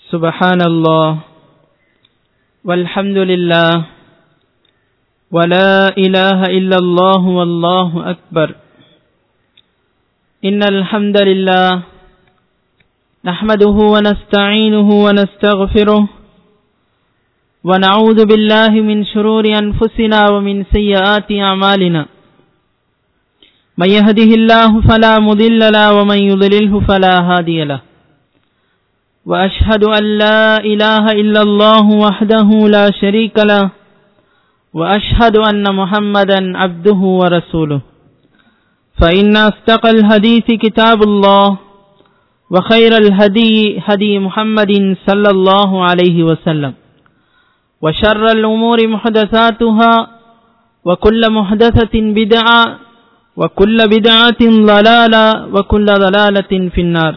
سبحان الله والحمد لله ولا إله إلا الله والله أكبر إن الحمد لله نحمده ونستعينه ونستغفره ونعوذ بالله من شرور أنفسنا ومن سيئات أعمالنا من يهده الله فلا مضل له ومن يضلله فلا هادي له وأشهد أن لا إله إلا الله وحده لا شريك له وأشهد أن محمدا عبده ورسوله فإن أصدق الحديث كتاب الله وخير الهدي هدي محمد صلى الله عليه وسلم وشر الأمور محدثاتها وكل محدثة بدعة وكل بدعة ضلالة وكل ضلالة في النار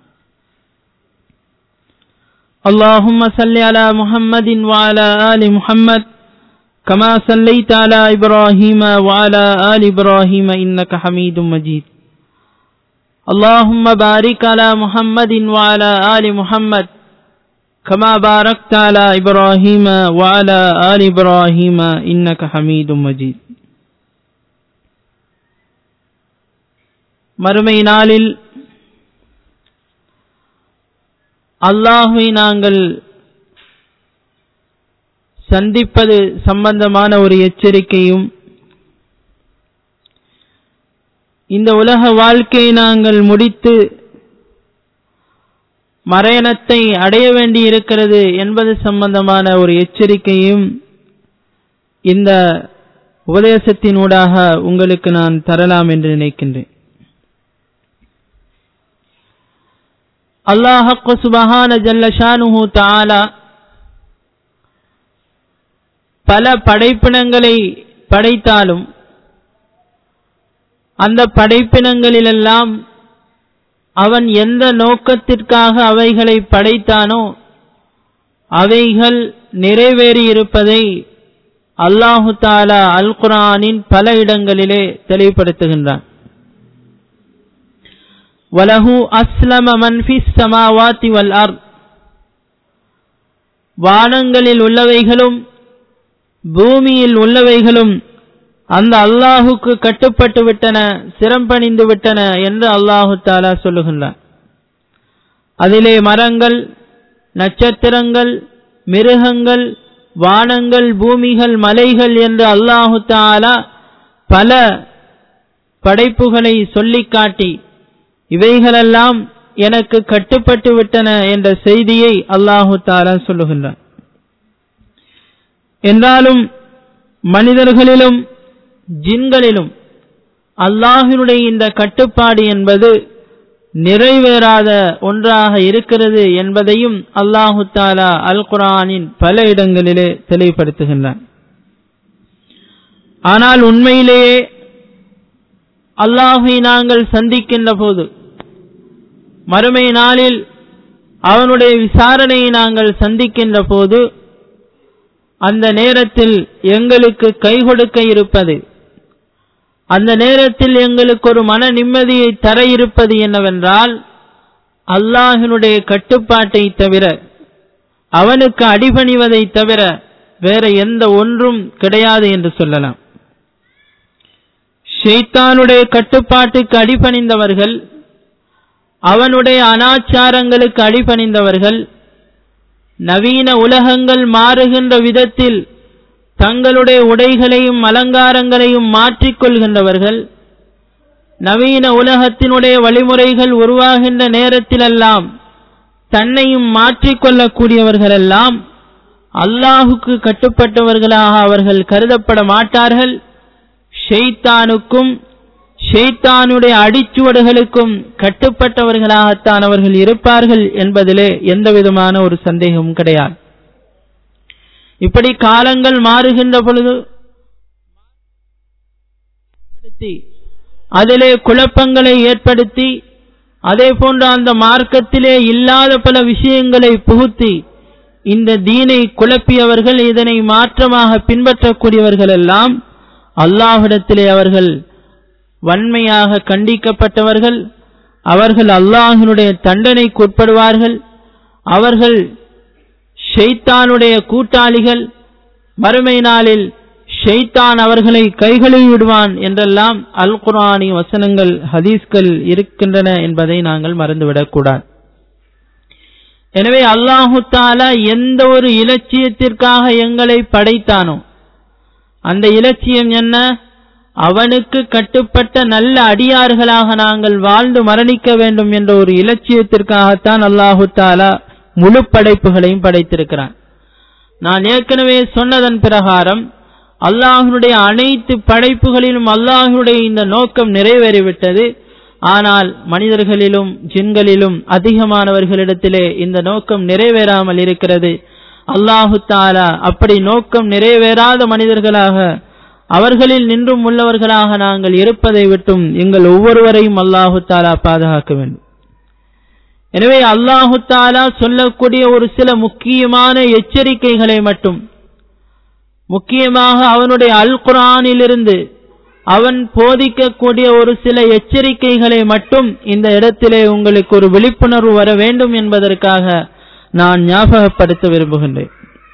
اللهم صل على محمد وعلى آل محمد كما صليت على إبراهيم وعلى آل إبراهيم إنك حميد مجيد اللهم بارك على محمد وعلى آل محمد كما باركت على إبراهيم وعلى آل إبراهيم إنك حميد مجيد மறுமை நாளில் அல்லாஹுவை நாங்கள் சந்திப்பது சம்பந்தமான ஒரு எச்சரிக்கையும் இந்த உலக வாழ்க்கையை நாங்கள் முடித்து மரணத்தை அடைய வேண்டி இருக்கிறது என்பது சம்பந்தமான ஒரு எச்சரிக்கையும் இந்த உபதேசத்தினூடாக உங்களுக்கு நான் தரலாம் என்று நினைக்கின்றேன் அல்லாஹக்கு சுபஹான ஜல்லஷானுஹு தாலா பல படைப்பினங்களை படைத்தாலும் அந்த படைப்பினங்களிலெல்லாம் அவன் எந்த நோக்கத்திற்காக அவைகளை படைத்தானோ அவைகள் நிறைவேறியிருப்பதை அல்லாஹு தாலா அல் குரானின் பல இடங்களிலே தெளிவுபடுத்துகின்றான் வலஹு அஸ்லம மன்ஃபிஸ் சமாவாத்தி வல் அர் வானங்களில் உள்ளவைகளும் பூமியில் உள்ளவைகளும் அந்த அல்லாஹுக்கு கட்டுப்பட்டு விட்டன சிரம்பணிந்து விட்டன என்று அல்லாஹு தாலா சொல்லுகின்றான் அதிலே மரங்கள் நட்சத்திரங்கள் மிருகங்கள் வானங்கள் பூமிகள் மலைகள் என்று அல்லாஹு தாலா பல படைப்புகளை சொல்லிக் காட்டி இவைகளெல்லாம் எனக்கு கட்டுப்பட்டு விட்டன என்ற செய்தியை அல்லாஹு தாலா சொல்லுகின்றான் என்றாலும் மனிதர்களிலும் ஜின்களிலும் அல்லாஹினுடைய இந்த கட்டுப்பாடு என்பது நிறைவேறாத ஒன்றாக இருக்கிறது என்பதையும் அல்லாஹு தாலா அல் குரானின் பல இடங்களிலே தெளிவுபடுத்துகின்றான் ஆனால் உண்மையிலேயே அல்லாஹை நாங்கள் சந்திக்கின்ற போது மறுமை நாளில் அவனுடைய விசாரணையை நாங்கள் சந்திக்கின்ற போது அந்த நேரத்தில் எங்களுக்கு கை கொடுக்க இருப்பது அந்த நேரத்தில் எங்களுக்கு ஒரு மன நிம்மதியை தர இருப்பது என்னவென்றால் அல்லாஹினுடைய கட்டுப்பாட்டை தவிர அவனுக்கு அடிபணிவதை தவிர வேற எந்த ஒன்றும் கிடையாது என்று சொல்லலாம் ஷெய்தானுடைய கட்டுப்பாட்டுக்கு அடிபணிந்தவர்கள் அவனுடைய அனாச்சாரங்களுக்கு அடிபணிந்தவர்கள் நவீன உலகங்கள் மாறுகின்ற விதத்தில் தங்களுடைய உடைகளையும் அலங்காரங்களையும் மாற்றிக்கொள்கின்றவர்கள் நவீன உலகத்தினுடைய வழிமுறைகள் உருவாகின்ற நேரத்திலெல்லாம் தன்னையும் மாற்றிக்கொள்ளக்கூடியவர்களெல்லாம் அல்லாஹுக்கு கட்டுப்பட்டவர்களாக அவர்கள் கருதப்பட மாட்டார்கள் ஷெய்தானுக்கும் ஷெய்தானுடைய அடிச்சுவடுகளுக்கும் கட்டுப்பட்டவர்களாகத்தான் அவர்கள் இருப்பார்கள் என்பதிலே எந்த விதமான ஒரு சந்தேகமும் கிடையாது இப்படி காலங்கள் மாறுகின்ற பொழுது அதிலே குழப்பங்களை ஏற்படுத்தி அதே போன்று அந்த மார்க்கத்திலே இல்லாத பல விஷயங்களை புகுத்தி இந்த தீனை குழப்பியவர்கள் இதனை மாற்றமாக பின்பற்றக்கூடியவர்கள் எல்லாம் அல்லாஹ்விடத்திலே அவர்கள் வன்மையாக கண்டிக்கப்பட்டவர்கள் அவர்கள் அல்லாஹினுடைய தண்டனைக்கு உட்படுவார்கள் அவர்கள் ஷைத்தானுடைய கூட்டாளிகள் மறுமை நாளில் ஷைத்தான் அவர்களை கைகளில் விடுவான் என்றெல்லாம் அல் குரானி வசனங்கள் ஹதீஸ்கள் இருக்கின்றன என்பதை நாங்கள் மறந்துவிடக்கூடாது எனவே அல்லாஹு தாலா எந்த ஒரு இலட்சியத்திற்காக எங்களை படைத்தானோ அந்த இலட்சியம் என்ன அவனுக்கு கட்டுப்பட்ட நல்ல அடியார்களாக நாங்கள் வாழ்ந்து மரணிக்க வேண்டும் என்ற ஒரு இலட்சியத்திற்காகத்தான் அல்லாஹு தாலா முழு படைப்புகளையும் படைத்திருக்கிறான் நான் ஏற்கனவே சொன்னதன் பிரகாரம் அல்லாஹனுடைய அனைத்து படைப்புகளிலும் அல்லாஹனுடைய இந்த நோக்கம் நிறைவேறிவிட்டது ஆனால் மனிதர்களிலும் ஜின்களிலும் அதிகமானவர்களிடத்திலே இந்த நோக்கம் நிறைவேறாமல் இருக்கிறது அல்லாஹு தாலா அப்படி நோக்கம் நிறைவேறாத மனிதர்களாக அவர்களில் நின்றும் உள்ளவர்களாக நாங்கள் இருப்பதை விட்டும் எங்கள் ஒவ்வொருவரையும் அல்லாஹு தாலா பாதுகாக்க வேண்டும் எனவே அல்லாஹு தாலா சொல்லக்கூடிய ஒரு சில முக்கியமான எச்சரிக்கைகளை மட்டும் முக்கியமாக அவனுடைய அல் குரானிலிருந்து அவன் போதிக்கக்கூடிய ஒரு சில எச்சரிக்கைகளை மட்டும் இந்த இடத்திலே உங்களுக்கு ஒரு விழிப்புணர்வு வர வேண்டும் என்பதற்காக நான் ஞாபகப்படுத்த விரும்புகின்றேன்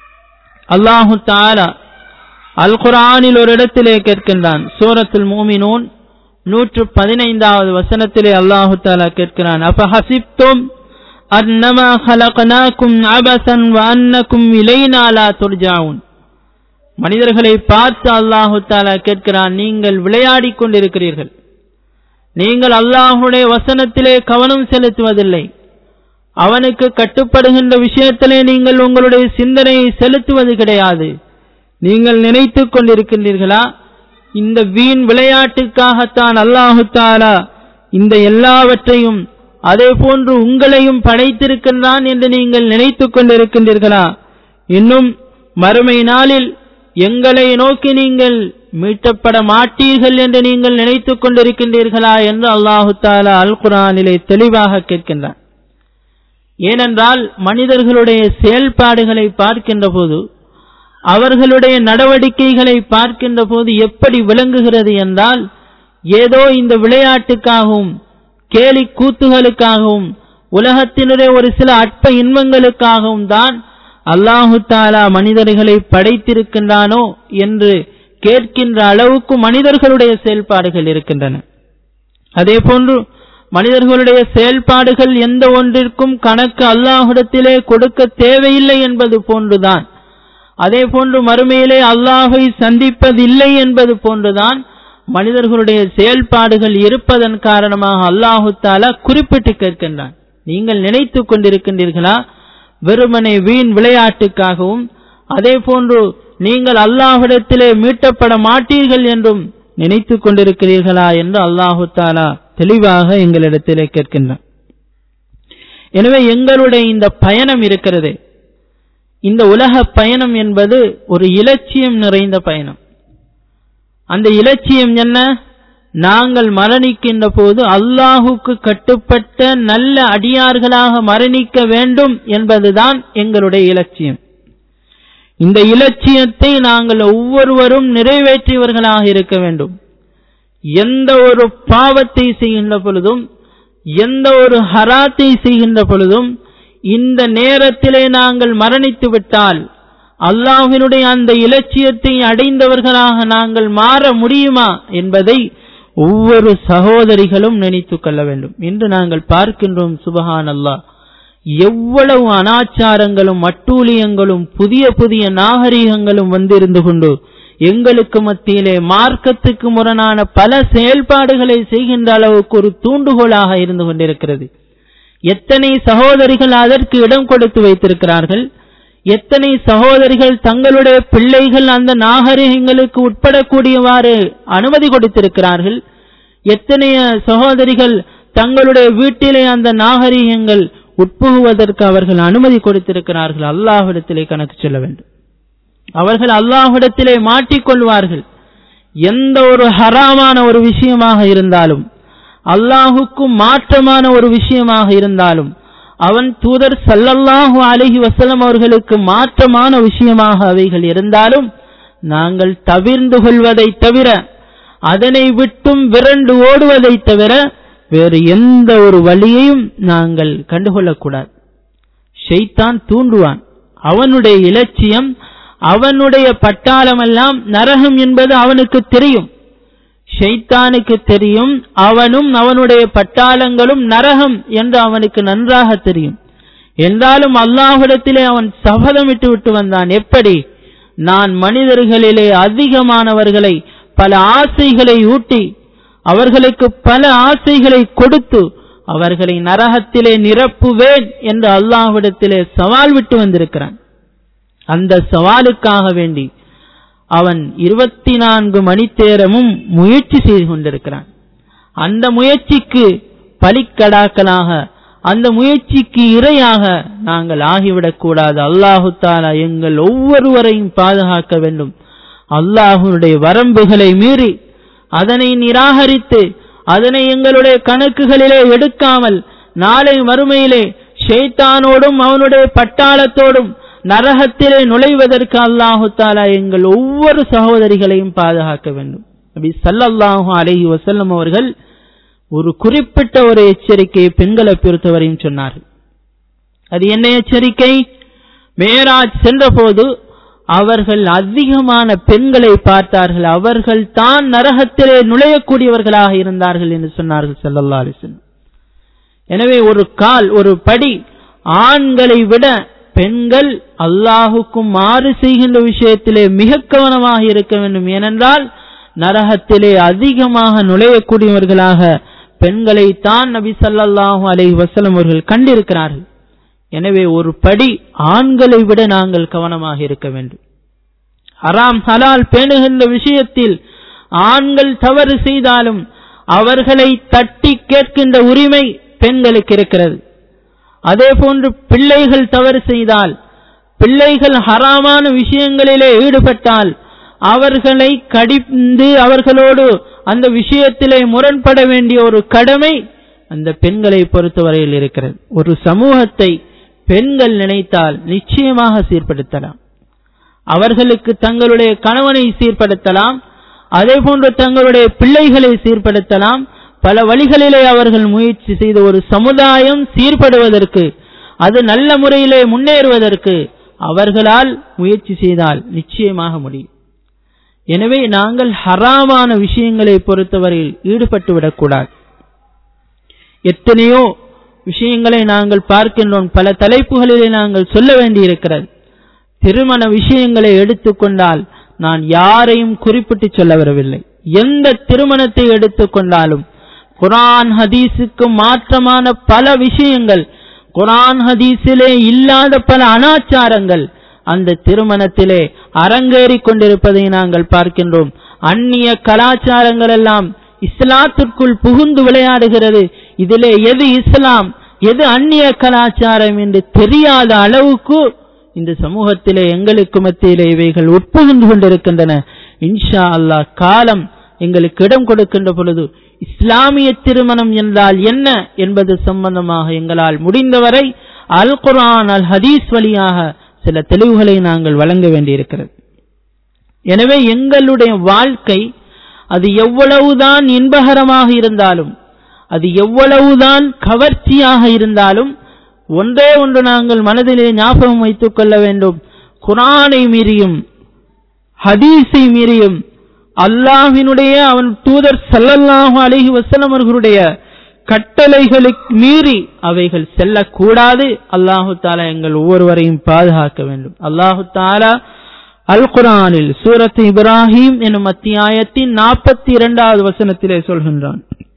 அல்லாஹு தாலா அல் குரானில் ஒரு இடத்திலே கேட்கின்றான் சூரத்துல் மூமினூன் நூற்று பதினைந்தாவது வசனத்திலே அல்லாஹு தாலா கேட்கிறான் அப்ப ஹசிப்தும் அன்னமா ஹலகனாக்கும் அபசன் வன்னக்கும் இலைனா லா துர்ஜாவுன் மனிதர்களை பார்த்து அல்லாஹு தாலா கேட்கிறான் நீங்கள் விளையாடிக் கொண்டிருக்கிறீர்கள் நீங்கள் அல்லாஹுடைய வசனத்திலே கவனம் செலுத்துவதில்லை அவனுக்கு கட்டுப்படுகின்ற விஷயத்திலே நீங்கள் உங்களுடைய சிந்தனையை செலுத்துவது கிடையாது நீங்கள் நினைத்துக் கொண்டிருக்கின்றீர்களா இந்த வீண் விளையாட்டுக்காகத்தான் அல்லாஹு தாலா இந்த எல்லாவற்றையும் அதே போன்று உங்களையும் படைத்திருக்கின்றான் என்று நீங்கள் நினைத்துக் கொண்டிருக்கின்றீர்களா இன்னும் மறுமை நாளில் எங்களை நோக்கி நீங்கள் மீட்டப்பட மாட்டீர்கள் என்று நீங்கள் நினைத்துக் கொண்டிருக்கின்றீர்களா என்று அல்லாஹு தாலா அல் குரானிலே தெளிவாக கேட்கின்றான் ஏனென்றால் மனிதர்களுடைய செயல்பாடுகளை பார்க்கின்ற போது அவர்களுடைய நடவடிக்கைகளை பார்க்கின்ற போது எப்படி விளங்குகிறது என்றால் ஏதோ இந்த விளையாட்டுக்காகவும் கேலி கூத்துகளுக்காகவும் உலகத்தினுடைய ஒரு சில அற்ப இன்பங்களுக்காகவும் தான் அல்லாஹு தாலா மனிதர்களை படைத்திருக்கின்றானோ என்று கேட்கின்ற அளவுக்கு மனிதர்களுடைய செயல்பாடுகள் இருக்கின்றன அதே போன்று மனிதர்களுடைய செயல்பாடுகள் எந்த ஒன்றிற்கும் கணக்கு அல்லாஹிடத்திலே கொடுக்க தேவையில்லை என்பது போன்றுதான் அதே போன்று மறுமையிலே அல்லாஹை சந்திப்பதில்லை என்பது போன்றுதான் மனிதர்களுடைய செயல்பாடுகள் இருப்பதன் காரணமாக அல்லாஹு தாலா குறிப்பிட்டு கேட்கின்றான் நீங்கள் நினைத்துக் கொண்டிருக்கின்றீர்களா வெறுமனை வீண் விளையாட்டுக்காகவும் அதே போன்று நீங்கள் அல்லாஹிடத்திலே மீட்டப்பட மாட்டீர்கள் என்றும் நினைத்துக் கொண்டிருக்கிறீர்களா என்று அல்லாஹு தாலா தெளிவாக எங்களிடத்திலே கேட்கின்றான் எனவே எங்களுடைய இந்த பயணம் இருக்கிறதே இந்த உலக பயணம் என்பது ஒரு இலட்சியம் நிறைந்த பயணம் அந்த இலட்சியம் என்ன நாங்கள் மரணிக்கின்ற போது அல்லாஹுக்கு கட்டுப்பட்ட நல்ல அடியார்களாக மரணிக்க வேண்டும் என்பதுதான் எங்களுடைய இலட்சியம் இந்த இலட்சியத்தை நாங்கள் ஒவ்வொருவரும் நிறைவேற்றியவர்களாக இருக்க வேண்டும் எந்த ஒரு பாவத்தை செய்கின்ற பொழுதும் எந்த ஒரு ஹராத்தை செய்கின்ற பொழுதும் இந்த நேரத்திலே நாங்கள் மரணித்து விட்டால் அல்லாஹினுடைய அந்த இலட்சியத்தை அடைந்தவர்களாக நாங்கள் மாற முடியுமா என்பதை ஒவ்வொரு சகோதரிகளும் நினைத்து கொள்ள வேண்டும் இன்று நாங்கள் பார்க்கின்றோம் சுபஹான் அல்லாஹ் எவ்வளவு அனாச்சாரங்களும் அட்டூழியங்களும் புதிய புதிய நாகரிகங்களும் வந்திருந்து கொண்டு எங்களுக்கு மத்தியிலே மார்க்கத்துக்கு முரணான பல செயல்பாடுகளை செய்கின்ற அளவுக்கு ஒரு தூண்டுகோலாக இருந்து கொண்டிருக்கிறது எத்தனை சகோதரிகள் அதற்கு இடம் கொடுத்து வைத்திருக்கிறார்கள் எத்தனை சகோதரிகள் தங்களுடைய பிள்ளைகள் அந்த நாகரிகங்களுக்கு உட்படக்கூடியவாறு அனுமதி கொடுத்திருக்கிறார்கள் எத்தனைய சகோதரிகள் தங்களுடைய வீட்டிலே அந்த நாகரிகங்கள் உட்புகுவதற்கு அவர்கள் அனுமதி கொடுத்திருக்கிறார்கள் அல்லாஹ்விடத்திலே கணக்கு சொல்ல வேண்டும் அவர்கள் அல்லாஹ்விடத்திலே மாட்டிக்கொள்வார்கள் எந்த ஒரு ஹராமான ஒரு விஷயமாக இருந்தாலும் அல்லாஹுக்கும் மாற்றமான ஒரு விஷயமாக இருந்தாலும் அவன் தூதர் சல்லல்லாஹு அலஹி வசலம் அவர்களுக்கு மாற்றமான விஷயமாக அவைகள் இருந்தாலும் நாங்கள் தவிர்ந்து கொள்வதை தவிர அதனை விட்டும் விரண்டு ஓடுவதை தவிர வேறு எந்த ஒரு வழியையும் நாங்கள் கண்டுகொள்ளக்கூடாது ஷெய்தான் தூண்டுவான் அவனுடைய இலட்சியம் அவனுடைய பட்டாளமெல்லாம் நரகம் என்பது அவனுக்கு தெரியும் ஷைத்தானுக்கு தெரியும் அவனும் அவனுடைய பட்டாளங்களும் நரகம் என்று அவனுக்கு நன்றாக தெரியும் என்றாலும் அல்லாஹ்விடத்திலே அவன் சபதமிட்டு விட்டு வந்தான் எப்படி நான் மனிதர்களிலே அதிகமானவர்களை பல ஆசைகளை ஊட்டி அவர்களுக்கு பல ஆசைகளை கொடுத்து அவர்களை நரகத்திலே நிரப்புவேன் என்று அல்லாஹ்விடத்திலே சவால் விட்டு வந்திருக்கிறான் அந்த சவாலுக்காக வேண்டி அவன் இருபத்தி நான்கு மணித்தேரமும் முயற்சி செய்து கொண்டிருக்கிறான் அந்த முயற்சிக்கு பலிக்கடாக்களாக அந்த முயற்சிக்கு இரையாக நாங்கள் ஆகிவிடக் கூடாது அல்லாஹு தாலா எங்கள் ஒவ்வொருவரையும் பாதுகாக்க வேண்டும் அல்லாஹுடைய வரம்புகளை மீறி அதனை நிராகரித்து அதனை எங்களுடைய கணக்குகளிலே எடுக்காமல் நாளை மறுமையிலே ஷைத்தானோடும் அவனுடைய பட்டாளத்தோடும் நரகத்திலே நுழைவதற்கு அல்லாஹு தாலா எங்கள் ஒவ்வொரு சகோதரிகளையும் பாதுகாக்க வேண்டும் நபி சல்லல்லாஹு அலைஹி வசல்லம் அவர்கள் ஒரு குறிப்பிட்ட ஒரு எச்சரிக்கையை பெண்களை பொறுத்தவரையும் சொன்னார்கள் அது என்ன எச்சரிக்கை மேராஜ் சென்றபோது அவர்கள் அதிகமான பெண்களை பார்த்தார்கள் அவர்கள் தான் நரகத்திலே நுழையக்கூடியவர்களாக இருந்தார்கள் என்று சொன்னார்கள் சல்லல்லா அலிசன் எனவே ஒரு கால் ஒரு படி ஆண்களை விட பெண்கள் அல்லாஹுக்கும் மாறு செய்கின்ற விஷயத்திலே மிக கவனமாக இருக்க வேண்டும் ஏனென்றால் நரகத்திலே அதிகமாக நுழையக்கூடியவர்களாக பெண்களை தான் நபி சல்லாஹூ அலை வசலம் அவர்கள் கண்டிருக்கிறார்கள் எனவே ஒரு படி ஆண்களை விட நாங்கள் கவனமாக இருக்க வேண்டும் ஹராம் ஹலால் பேணுகின்ற விஷயத்தில் ஆண்கள் தவறு செய்தாலும் அவர்களை தட்டி கேட்கின்ற உரிமை பெண்களுக்கு இருக்கிறது அதே போன்று பிள்ளைகள் தவறு செய்தால் பிள்ளைகள் ஹராமான விஷயங்களிலே ஈடுபட்டால் அவர்களை கடிந்து அவர்களோடு அந்த விஷயத்திலே முரண்பட வேண்டிய ஒரு கடமை அந்த பெண்களை பொறுத்தவரையில் இருக்கிறது ஒரு சமூகத்தை பெண்கள் நினைத்தால் நிச்சயமாக சீர்படுத்தலாம் அவர்களுக்கு தங்களுடைய கணவனை சீர்படுத்தலாம் அதே போன்று தங்களுடைய பிள்ளைகளை சீர்படுத்தலாம் பல வழிகளிலே அவர்கள் முயற்சி செய்த ஒரு சமுதாயம் சீர்படுவதற்கு அது நல்ல முறையிலே முன்னேறுவதற்கு அவர்களால் முயற்சி செய்தால் நிச்சயமாக முடியும் எனவே நாங்கள் ஹராமான விஷயங்களை பொறுத்தவரையில் ஈடுபட்டு விடக்கூடாது எத்தனையோ விஷயங்களை நாங்கள் பார்க்கின்றோம் பல தலைப்புகளிலே நாங்கள் சொல்ல வேண்டியிருக்கிறது திருமண விஷயங்களை எடுத்துக்கொண்டால் நான் யாரையும் குறிப்பிட்டு சொல்ல வரவில்லை எந்த திருமணத்தை எடுத்துக்கொண்டாலும் குரான் ஹதீஸுக்கு மாற்றமான பல விஷயங்கள் குரான் ஹதீஸிலே இல்லாத பல அனாச்சாரங்கள் அந்த திருமணத்திலே அரங்கேறி கொண்டிருப்பதை நாங்கள் பார்க்கின்றோம் அந்நிய கலாச்சாரங்கள் எல்லாம் இஸ்லாத்திற்குள் புகுந்து விளையாடுகிறது இதிலே எது இஸ்லாம் எது அந்நிய கலாச்சாரம் என்று தெரியாத அளவுக்கு இந்த சமூகத்திலே எங்களுக்கு மத்தியிலே இவைகள் உட்புகுந்து கொண்டிருக்கின்றன இன்ஷா அல்லாஹ் காலம் எங்களுக்கு இடம் கொடுக்கின்ற பொழுது இஸ்லாமிய திருமணம் என்றால் என்ன என்பது சம்பந்தமாக எங்களால் முடிந்தவரை அல் குரான் அல் ஹதீஸ் வழியாக சில தெளிவுகளை நாங்கள் வழங்க வேண்டியிருக்கிறது எனவே எங்களுடைய வாழ்க்கை அது எவ்வளவுதான் இன்பகரமாக இருந்தாலும் அது எவ்வளவுதான் கவர்ச்சியாக இருந்தாலும் ஒன்றே ஒன்று நாங்கள் மனதிலே ஞாபகம் வைத்துக் கொள்ள வேண்டும் குரானை மீறியும் ஹதீஸை மீறியும் அல்லாஹினுடைய அவன் தூதர் சல்லல்லாஹு அலஹி வசலம் அவர்களுடைய கட்டளைகளுக்கு மீறி அவைகள் செல்லக்கூடாது அல்லாஹு தாலா எங்கள் ஒவ்வொருவரையும் பாதுகாக்க வேண்டும் அல்லாஹு தாலா அல் குரானில் சூரத் இப்ராஹிம் எனும் அத்தியாயத்தின் நாற்பத்தி இரண்டாவது வசனத்திலே சொல்கின்றான்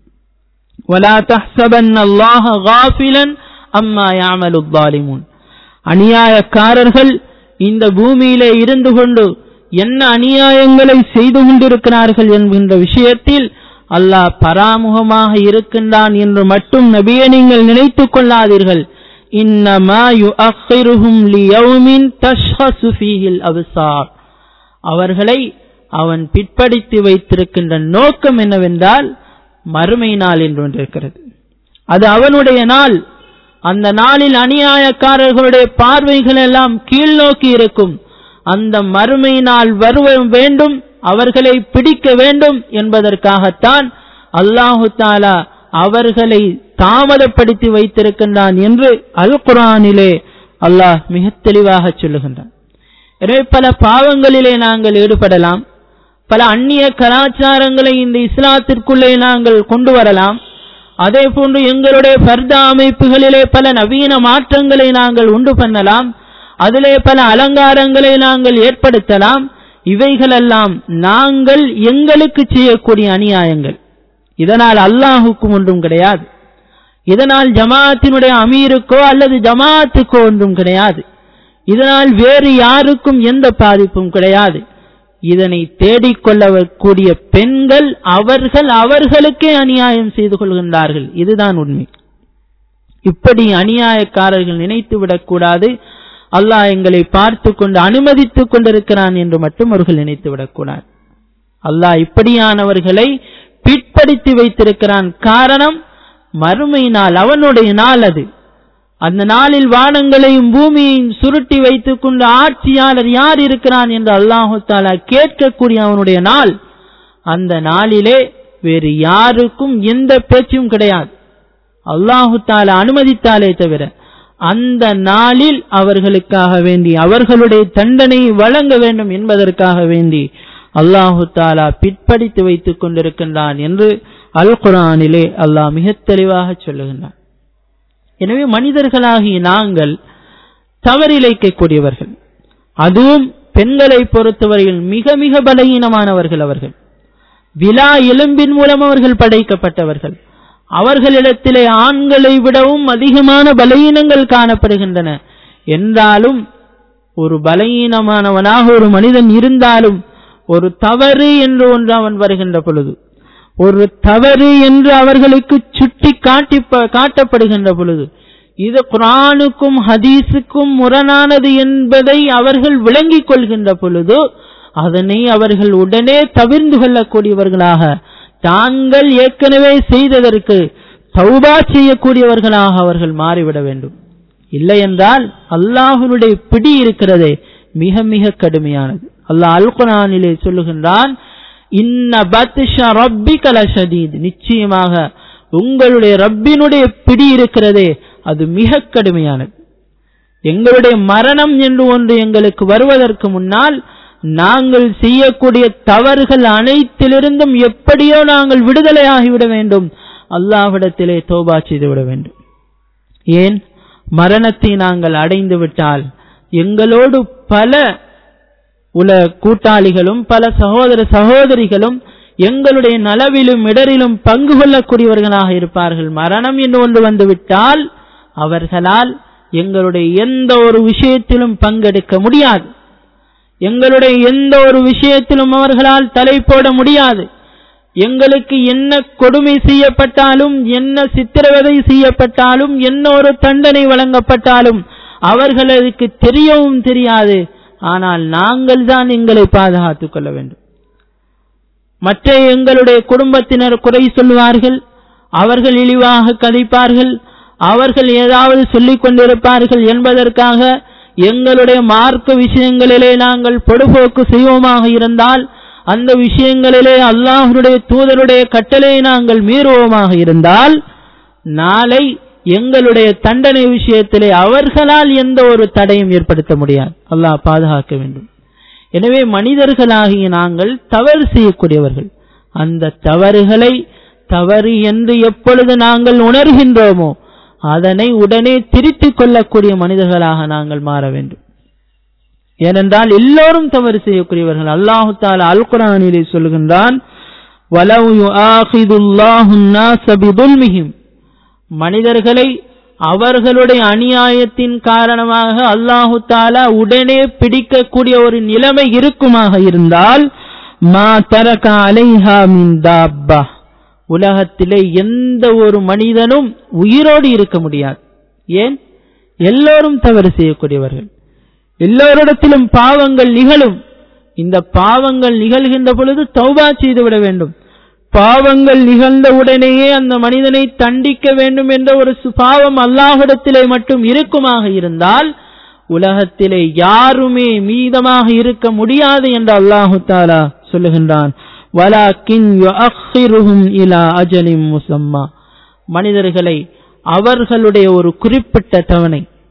ولا تحسبن الله غافلا அம்மா யாமலு தாலிமுன் அநியாயக்காரர்கள் இந்த பூமியிலே இருந்து கொண்டு என்ன அநியாயங்களை செய்து கொண்டிருக்கிறார்கள் என்கின்ற விஷயத்தில் அல்லாஹ் பராமுகமாக இருக்கின்றான் என்று மட்டும் நபியை நீங்கள் நினைத்துக் கொள்ளாதீர்கள் இன்னமா யுஅக்கிருஹும் லியௌமின் தஷ்ஹசு ஃபீஹில் அப்சார் அவர்களை அவன் பிற்படுத்தி வைத்திருக்கின்ற நோக்கம் என்னவென்றால் மறுமை நாள் என்று ஒன்று இருக்கிறது அது அவனுடைய நாள் அந்த நாளில் அநியாயக்காரர்களுடைய பார்வைகள் எல்லாம் கீழ் நோக்கி இருக்கும் அந்த மறுமை நாள் வருவ வேண்டும் அவர்களை பிடிக்க வேண்டும் என்பதற்காகத்தான் அல்லாஹு தாலா அவர்களை தாமதப்படுத்தி வைத்திருக்கின்றான் என்று அல் குரானிலே அல்லாஹ் மிக தெளிவாக சொல்லுகின்றான் எனவே பல பாவங்களிலே நாங்கள் ஈடுபடலாம் பல அந்நிய கலாச்சாரங்களை இந்த இஸ்லாத்திற்குள்ளே நாங்கள் கொண்டு வரலாம் அதே போன்று எங்களுடைய பர்த அமைப்புகளிலே பல நவீன மாற்றங்களை நாங்கள் உண்டு பண்ணலாம் அதிலே பல அலங்காரங்களை நாங்கள் ஏற்படுத்தலாம் இவைகளெல்லாம் நாங்கள் எங்களுக்கு செய்யக்கூடிய அநியாயங்கள் இதனால் அல்லாஹுக்கும் ஒன்றும் கிடையாது இதனால் ஜமாத்தினுடைய அமீருக்கோ அல்லது ஜமாத்துக்கோ ஒன்றும் கிடையாது இதனால் வேறு யாருக்கும் எந்த பாதிப்பும் கிடையாது இதனை தேடிக்கொள்ளக்கூடிய பெண்கள் அவர்கள் அவர்களுக்கே அநியாயம் செய்து கொள்கின்றார்கள் இதுதான் உண்மை இப்படி அநியாயக்காரர்கள் நினைத்து விடக்கூடாது அல்லாஹ் எங்களை பார்த்து கொண்டு அனுமதித்துக் கொண்டிருக்கிறான் என்று மட்டும் அவர்கள் நினைத்து விடக்கூடாது அல்லாஹ் இப்படியானவர்களை பிற்படுத்தி வைத்திருக்கிறான் காரணம் மறுமை நாள் அவனுடைய நாள் அது அந்த நாளில் வானங்களையும் பூமியையும் சுருட்டி வைத்துக் கொண்டு ஆட்சியாளர் யார் இருக்கிறான் என்று அல்லாஹு தாலா கேட்கக்கூடிய அவனுடைய நாள் அந்த நாளிலே வேறு யாருக்கும் எந்த பேச்சும் கிடையாது அல்லாஹு தாலா அனுமதித்தாலே தவிர அந்த நாளில் அவர்களுக்காக வேண்டி அவர்களுடைய தண்டனை வழங்க வேண்டும் என்பதற்காக வேண்டி அல்லாஹு தாலா பிற்படித்து வைத்துக் கொண்டிருக்கின்றான் என்று அல் குரானிலே அல்லாஹ் மிக தெளிவாக சொல்லுகின்றான் எனவே மனிதர்களாகிய நாங்கள் தவறிழைக்கக்கூடியவர்கள் அதுவும் பெண்களை பொறுத்தவரையில் மிக மிக பலகீனமானவர்கள் அவர்கள் விழா எலும்பின் மூலம் அவர்கள் படைக்கப்பட்டவர்கள் அவர்களிடத்திலே ஆண்களை விடவும் அதிகமான பலகீனங்கள் காணப்படுகின்றன என்றாலும் ஒரு பலகீனமானவனாக ஒரு மனிதன் இருந்தாலும் ஒரு தவறு என்று ஒன்று அவன் வருகின்ற பொழுது ஒரு தவறு என்று அவர்களுக்கு சுட்டி காட்டி காட்டப்படுகின்ற பொழுது இது குரானுக்கும் ஹதீஸுக்கும் முரணானது என்பதை அவர்கள் விளங்கிக் கொள்கின்ற பொழுது அதனை அவர்கள் உடனே தவிர்ந்து கொள்ளக்கூடியவர்களாக தாங்கள் ஏற்கனவே செய்ததற்கு தௌபா செய்யக்கூடியவர்களாக அவர்கள் மாறிவிட வேண்டும் இல்லை என்றால் அல்லாஹனுடைய பிடி இருக்கிறதே மிக மிக கடுமையானது அல்லாஹ் அல் குரானிலே சொல்லுகின்றான் இன்ன பத்ஷ ரப்பிக லஷதீத் நிச்சயமாக உங்களுடைய ரப்பினுடைய பிடி இருக்கிறதே அது மிக கடுமையானது எங்களுடைய மரணம் என்று ஒன்று எங்களுக்கு வருவதற்கு முன்னால் நாங்கள் செய்யக்கூடிய தவறுகள் அனைத்திலிருந்தும் எப்படியோ நாங்கள் விடுதலையாகிவிட வேண்டும் அல்லாஹ்விடத்திலே தோபா செய்துவிட வேண்டும் ஏன் மரணத்தை நாங்கள் அடைந்து விட்டால் எங்களோடு பல உல கூட்டாளிகளும் பல சகோதர சகோதரிகளும் எங்களுடைய நலவிலும் இடரிலும் பங்கு கொள்ளக்கூடியவர்களாக இருப்பார்கள் மரணம் என்று ஒன்று வந்துவிட்டால் அவர்களால் எங்களுடைய எந்த ஒரு விஷயத்திலும் பங்கெடுக்க முடியாது எங்களுடைய எந்த ஒரு விஷயத்திலும் அவர்களால் தலை போட முடியாது எங்களுக்கு என்ன கொடுமை செய்யப்பட்டாலும் என்ன சித்திரவதை செய்யப்பட்டாலும் என்ன ஒரு தண்டனை வழங்கப்பட்டாலும் அவர்களுக்கு தெரியவும் தெரியாது ஆனால் நாங்கள் தான் எங்களை பாதுகாத்துக் கொள்ள வேண்டும் மற்ற எங்களுடைய குடும்பத்தினர் குறை சொல்லுவார்கள் அவர்கள் இழிவாக கதைப்பார்கள் அவர்கள் ஏதாவது சொல்லிக் கொண்டிருப்பார்கள் என்பதற்காக எங்களுடைய மார்க்க விஷயங்களிலே நாங்கள் பொடுபோக்கு செய்வோமாக இருந்தால் அந்த விஷயங்களிலே அல்லாஹனுடைய தூதருடைய கட்டளையை நாங்கள் மீறுவோமாக இருந்தால் நாளை எங்களுடைய தண்டனை விஷயத்திலே அவர்களால் எந்த ஒரு தடையும் ஏற்படுத்த முடியாது அல்லாஹ் பாதுகாக்க வேண்டும் எனவே மனிதர்களாகிய நாங்கள் தவறு செய்யக்கூடியவர்கள் அந்த தவறுகளை தவறு என்று எப்பொழுது நாங்கள் உணர்கின்றோமோ அதனை உடனே திருத்திக் கொள்ளக்கூடிய மனிதர்களாக நாங்கள் மாற வேண்டும் ஏனென்றால் எல்லோரும் தவறு செய்யக்கூடியவர்கள் அல்லாஹு தாலா அல் குரானிலே சொல்லுகின்றான் மனிதர்களை அவர்களுடைய அநியாயத்தின் காரணமாக அல்லாஹு தாலா உடனே பிடிக்கக்கூடிய ஒரு நிலைமை இருக்குமாக இருந்தால் மா தரக அலைஹா மின் தாப்பா உலகத்திலே எந்த ஒரு மனிதனும் உயிரோடு இருக்க முடியாது ஏன் எல்லோரும் தவறு செய்யக்கூடியவர்கள் எல்லோரிடத்திலும் பாவங்கள் நிகழும் இந்த பாவங்கள் நிகழ்கின்ற பொழுது தௌபா செய்துவிட வேண்டும் பாவங்கள் நிகழ்ந்த உடனேயே அந்த மனிதனை தண்டிக்க வேண்டும் என்ற ஒரு சுபாவம் அல்லாஹிடத்திலே மட்டும் இருக்குமாக இருந்தால் உலகத்திலே யாருமே மீதமாக இருக்க முடியாது என்று அல்லாஹு தாலா சொல்லுகின்றான் வலாக்கின் இலா அஜலிம் முசம்மா மனிதர்களை அவர்களுடைய ஒரு குறிப்பிட்ட தவணை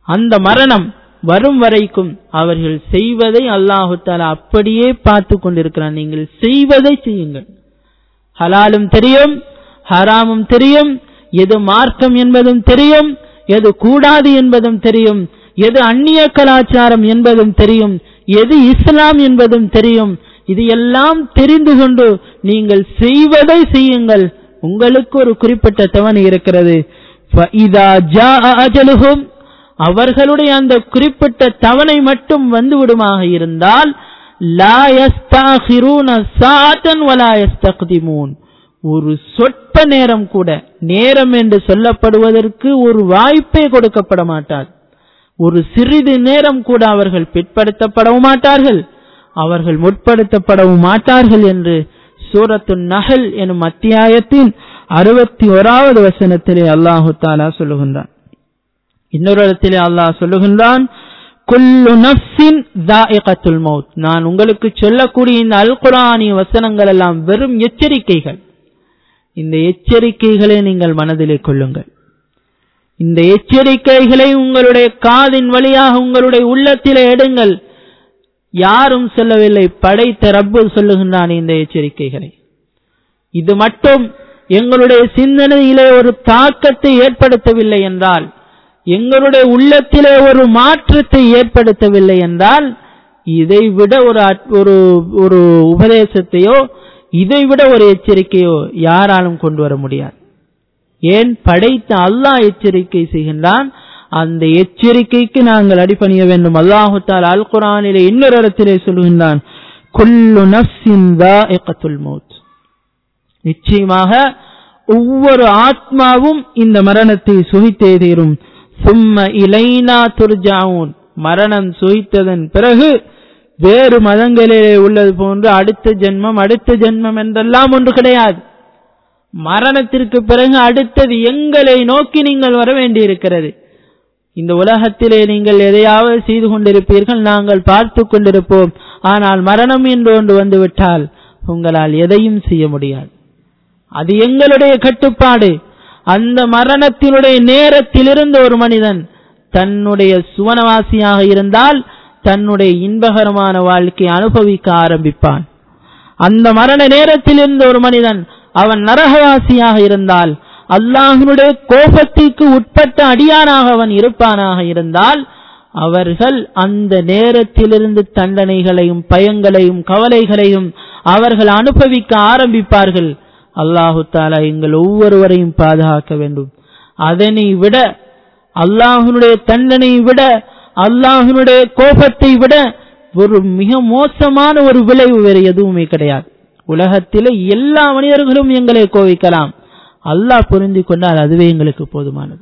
அந்த மரணம் வரும் வரைக்கும் அவர்கள் செய்வதை அல்லாஹு தாலா அப்படியே பார்த்து கொண்டிருக்கிறான் நீங்கள் செய்வதை செய்யுங்கள் ஹலாலும் தெரியும் ஹராமும் தெரியும் எது மார்க்கம் என்பதும் தெரியும் எது கூடாது என்பதும் தெரியும் எது அந்நிய கலாச்சாரம் என்பதும் தெரியும் எது இஸ்லாம் என்பதும் தெரியும் இது எல்லாம் தெரிந்து கொண்டு நீங்கள் செய்வதை செய்யுங்கள் உங்களுக்கு ஒரு குறிப்பிட்ட தவணை இருக்கிறது فَإِذَا جَاءَ أَجَلُهُمْ அவர்களுடைய அந்த குறிப்பிட்ட தவணை மட்டும் வந்து விடுமாக இருந்தால் லா يَسْتَأْخِرُونَ سَاعَةً وَلَا يَسْتَقْدِمُونَ ஒரு சொற்ப நேரம் கூட நேரம் என்று சொல்லப்படுவதற்கு ஒரு வாய்ப்பே கொடுக்கப்பட மாட்டார் ஒரு சிறிது நேரம் கூட அவர்கள் பிற்படுத்தப்படவும் மாட்டார்கள் அவர்கள் முற்படுத்தப்படவும் மாட்டார்கள் என்று சூரத்து நகல் எனும் அத்தியாயத்தின் அறுபத்தி ஓராவது வசனத்திலே அல்லாஹு தாலா சொல்லுகின்றான் இன்னொரு இடத்திலே அல்லாஹ் சொல்லுகின்றான் குல்லு நஃப்ஸின் தாயிகத்துல் மௌத் நான் உங்களுக்கு சொல்லக்கூடிய இந்த அல் குரானிய வசனங்கள் எல்லாம் வெறும் எச்சரிக்கைகள் இந்த எச்சரிக்கைகளை நீங்கள் மனதிலே கொள்ளுங்கள் இந்த எச்சரிக்கைகளை உங்களுடைய காதின் வழியாக உங்களுடைய உள்ளத்திலே எடுங்கள் யாரும் சொல்லவில்லை படைத்த ரப்பு சொல்லுகின்றான் இந்த எச்சரிக்கைகளை இது மட்டும் எங்களுடைய சிந்தனையிலே ஒரு தாக்கத்தை ஏற்படுத்தவில்லை என்றால் எங்களுடைய உள்ளத்திலே ஒரு மாற்றத்தை ஏற்படுத்தவில்லை என்றால் இதை விட ஒரு ஒரு ஒரு உபதேசத்தையோ இதை விட ஒரு எச்சரிக்கையோ யாராலும் கொண்டு வர முடியாது ஏன் படைத்த அல்லாஹ் எச்சரிக்கை செய்கின்றான் அந்த எச்சரிக்கைக்கு நாங்கள் அடிபணிய வேண்டும் அல்லாஹு தால் அல் குரானிலே இன்னொரு இடத்திலே சொல்லுகின்றான் குல்லு நஃப்ஸின் தாயிகத்துல் மௌத் நிச்சயமாக ஒவ்வொரு ஆத்மாவும் இந்த மரணத்தை சுகித்தே தீரும் சும்ம இலைனா துர்ஜாவுன் மரணம் சுகித்ததன் பிறகு வேறு மதங்களிலே உள்ளது போன்று அடுத்த ஜென்மம் அடுத்த ஜென்மம் என்றெல்லாம் ஒன்று கிடையாது மரணத்திற்கு பிறகு அடுத்தது எங்களை நோக்கி நீங்கள் வர வேண்டியிருக்கிறது இந்த உலகத்திலே நீங்கள் எதையாவது செய்து கொண்டிருப்பீர்கள் நாங்கள் பார்த்து கொண்டிருப்போம் ஆனால் மரணம் என்று ஒன்று வந்துவிட்டால் உங்களால் எதையும் செய்ய முடியாது அது எங்களுடைய கட்டுப்பாடு அந்த மரணத்தினுடைய நேரத்திலிருந்து ஒரு மனிதன் தன்னுடைய சுவனவாசியாக இருந்தால் தன்னுடைய இன்பகரமான வாழ்க்கையை அனுபவிக்க ஆரம்பிப்பான் அந்த மரண நேரத்திலிருந்து ஒரு மனிதன் அவன் நரகவாசியாக இருந்தால் அல்லாஹனுடைய கோபத்திற்கு உட்பட்ட அடியானாக அவன் இருப்பானாக இருந்தால் அவர்கள் அந்த நேரத்திலிருந்து தண்டனைகளையும் பயங்களையும் கவலைகளையும் அவர்கள் அனுபவிக்க ஆரம்பிப்பார்கள் அல்லாஹு தாலா எங்கள் ஒவ்வொருவரையும் பாதுகாக்க வேண்டும் அதனை விட அல்லாஹனுடைய தண்டனை விட அல்லாஹனுடைய கோபத்தை விட ஒரு மிக மோசமான ஒரு விளைவு வேறு எதுவுமே கிடையாது உலகத்திலே எல்லா மனிதர்களும் எங்களை கோவிக்கலாம் அல்லாஹ் புரிந்து கொண்டால் அதுவே எங்களுக்கு போதுமானது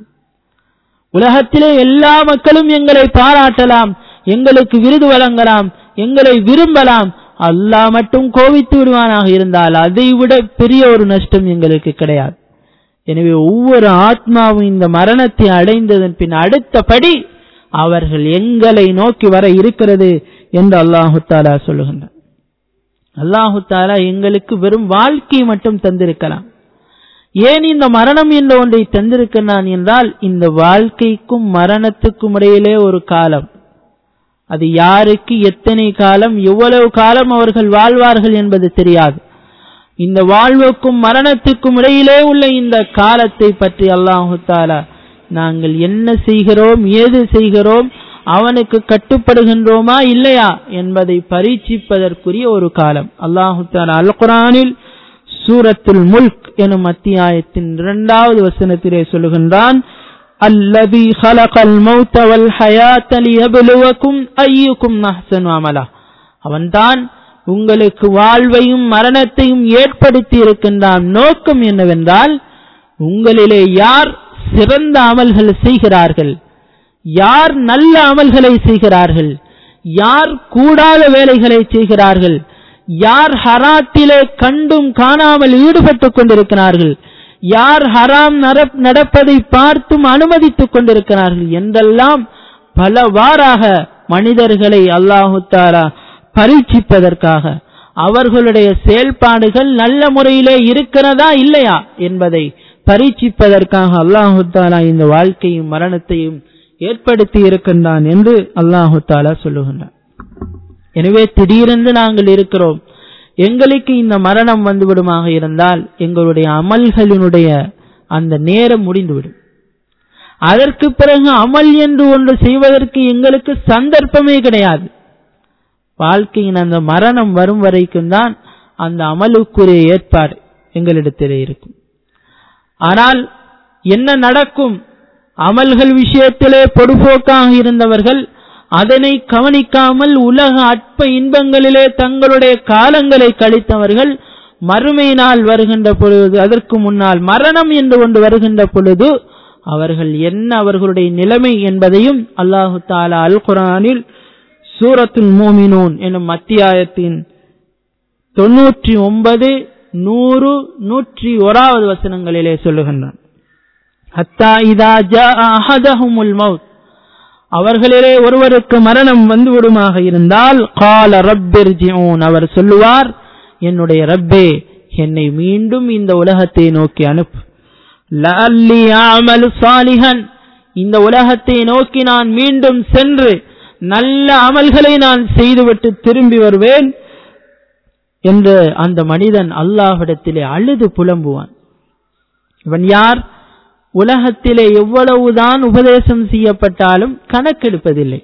உலகத்திலே எல்லா மக்களும் எங்களை பாராட்டலாம் எங்களுக்கு விருது வழங்கலாம் எங்களை விரும்பலாம் அல்லாஹ் மட்டும் கோவித்து விடுவானாக இருந்தால் அதை விட பெரிய ஒரு நஷ்டம் எங்களுக்கு கிடையாது எனவே ஒவ்வொரு ஆத்மாவும் இந்த மரணத்தை அடைந்ததன் பின் அடுத்தபடி அவர்கள் எங்களை நோக்கி வர இருக்கிறது என்று அல்லாஹு தாலா சொல்லுகின்றார் அல்லாஹு தாலா எங்களுக்கு வெறும் வாழ்க்கையை மட்டும் தந்திருக்கலாம் ஏன் இந்த மரணம் என்ற ஒன்றை தந்திருக்கிறான் என்றால் இந்த வாழ்க்கைக்கும் மரணத்துக்கும் இடையிலே ஒரு காலம் அது யாருக்கு எத்தனை காலம் எவ்வளவு காலம் அவர்கள் வாழ்வார்கள் என்பது தெரியாது இந்த வாழ்வுக்கும் மரணத்துக்கும் இடையிலே உள்ள இந்த காலத்தை பற்றி அல்லாஹு தாலா நாங்கள் என்ன செய்கிறோம் ஏது செய்கிறோம் அவனுக்கு கட்டுப்படுகின்றோமா இல்லையா என்பதை பரீட்சிப்பதற்குரிய ஒரு காலம் அல்லாஹு தாலா அல் குரானில் சூரத்துல் முல்க் எனும் அத்தியாயத்தின் இரண்டாவது வசனத்திலே சொல்லுகின்றான் அல்லதி ஹலகல் மௌத்த வல் ஹயாத்த லியப்லுவக்கும் ஐயுக்கும் அஹ்சனு அமலா அவன்தான் உங்களுக்கு வாழ்வையும் மரணத்தையும் ஏற்படுத்தி இருக்கின்றான் நோக்கம் என்னவென்றால் உங்களிலே யார் சிறந்த அமல்கள் செய்கிறார்கள் யார் நல்ல அமல்களை செய்கிறார்கள் யார் கூடாத வேலைகளை செய்கிறார்கள் யார் ஹராத்திலே கண்டும் காணாமல் ஈடுபட்டுக் கொண்டிருக்கிறார்கள் யார் ஹராம் நடப்பதை பார்த்தும் அனுமதித்துக் கொண்டிருக்கிறார்கள் என்றெல்லாம் பலவாறாக மனிதர்களை அல்லாஹு தாரா பரீட்சிப்பதற்காக அவர்களுடைய செயல்பாடுகள் நல்ல முறையிலே இருக்கிறதா இல்லையா என்பதை பரீட்சிப்பதற்காக அல்லாஹு தாலா இந்த வாழ்க்கையும் மரணத்தையும் ஏற்படுத்தி இருக்கின்றான் என்று அல்லாஹு தாலா சொல்லுகின்றான் எனவே திடீரென்று நாங்கள் இருக்கிறோம் எங்களுக்கு இந்த மரணம் வந்துவிடுமாக இருந்தால் எங்களுடைய அமல்களினுடைய அந்த நேரம் முடிந்துவிடும் அதற்கு பிறகு அமல் என்று ஒன்று செய்வதற்கு எங்களுக்கு சந்தர்ப்பமே கிடையாது வாழ்க்கையின் அந்த மரணம் வரும் வரைக்கும் தான் அந்த அமலுக்குரிய ஏற்பாடு எங்களிடத்திலே இருக்கும் ஆனால் என்ன நடக்கும் அமல்கள் விஷயத்திலே பொடுபோக்காக இருந்தவர்கள் அதனை கவனிக்காமல் உலக அற்ப இன்பங்களிலே தங்களுடைய காலங்களை கழித்தவர்கள் மறுமை நாள் வருகின்ற பொழுது அதற்கு முன்னால் மரணம் என்று ஒன்று வருகின்ற பொழுது அவர்கள் என்ன அவர்களுடைய நிலைமை என்பதையும் அல்லாஹு தாலா அல் குரானில் சூரத்துல் மோமினூன் எனும் அத்தியாயத்தின் தொன்னூற்றி ஒன்பது நூறு நூற்றி ஓராவது வசனங்களிலே சொல்லுகின்றான் ஹத்தா இதா ஜா அஹதஹுமுல் மவுத் அவர்களிலே ஒருவருக்கு மரணம் வந்துவிடுமாக இருந்தால் கால ரப்பிர்ஜிஊன் அவர் சொல்லுவார் என்னுடைய ரப்பே என்னை மீண்டும் இந்த உலகத்தை நோக்கி அனுப்பு லஅல்லி அமலு சாலிஹன் இந்த உலகத்தை நோக்கி நான் மீண்டும் சென்று நல்ல அமல்களை நான் செய்துவிட்டு திரும்பி வருவேன் என்று அந்த மனிதன் அல்லாஹ்விடத்திலே அழுது புலம்புவான் இவன் யார் உலகத்திலே எவ்வளவுதான் உபதேசம் செய்யப்பட்டாலும் கணக்கெடுப்பதில்லை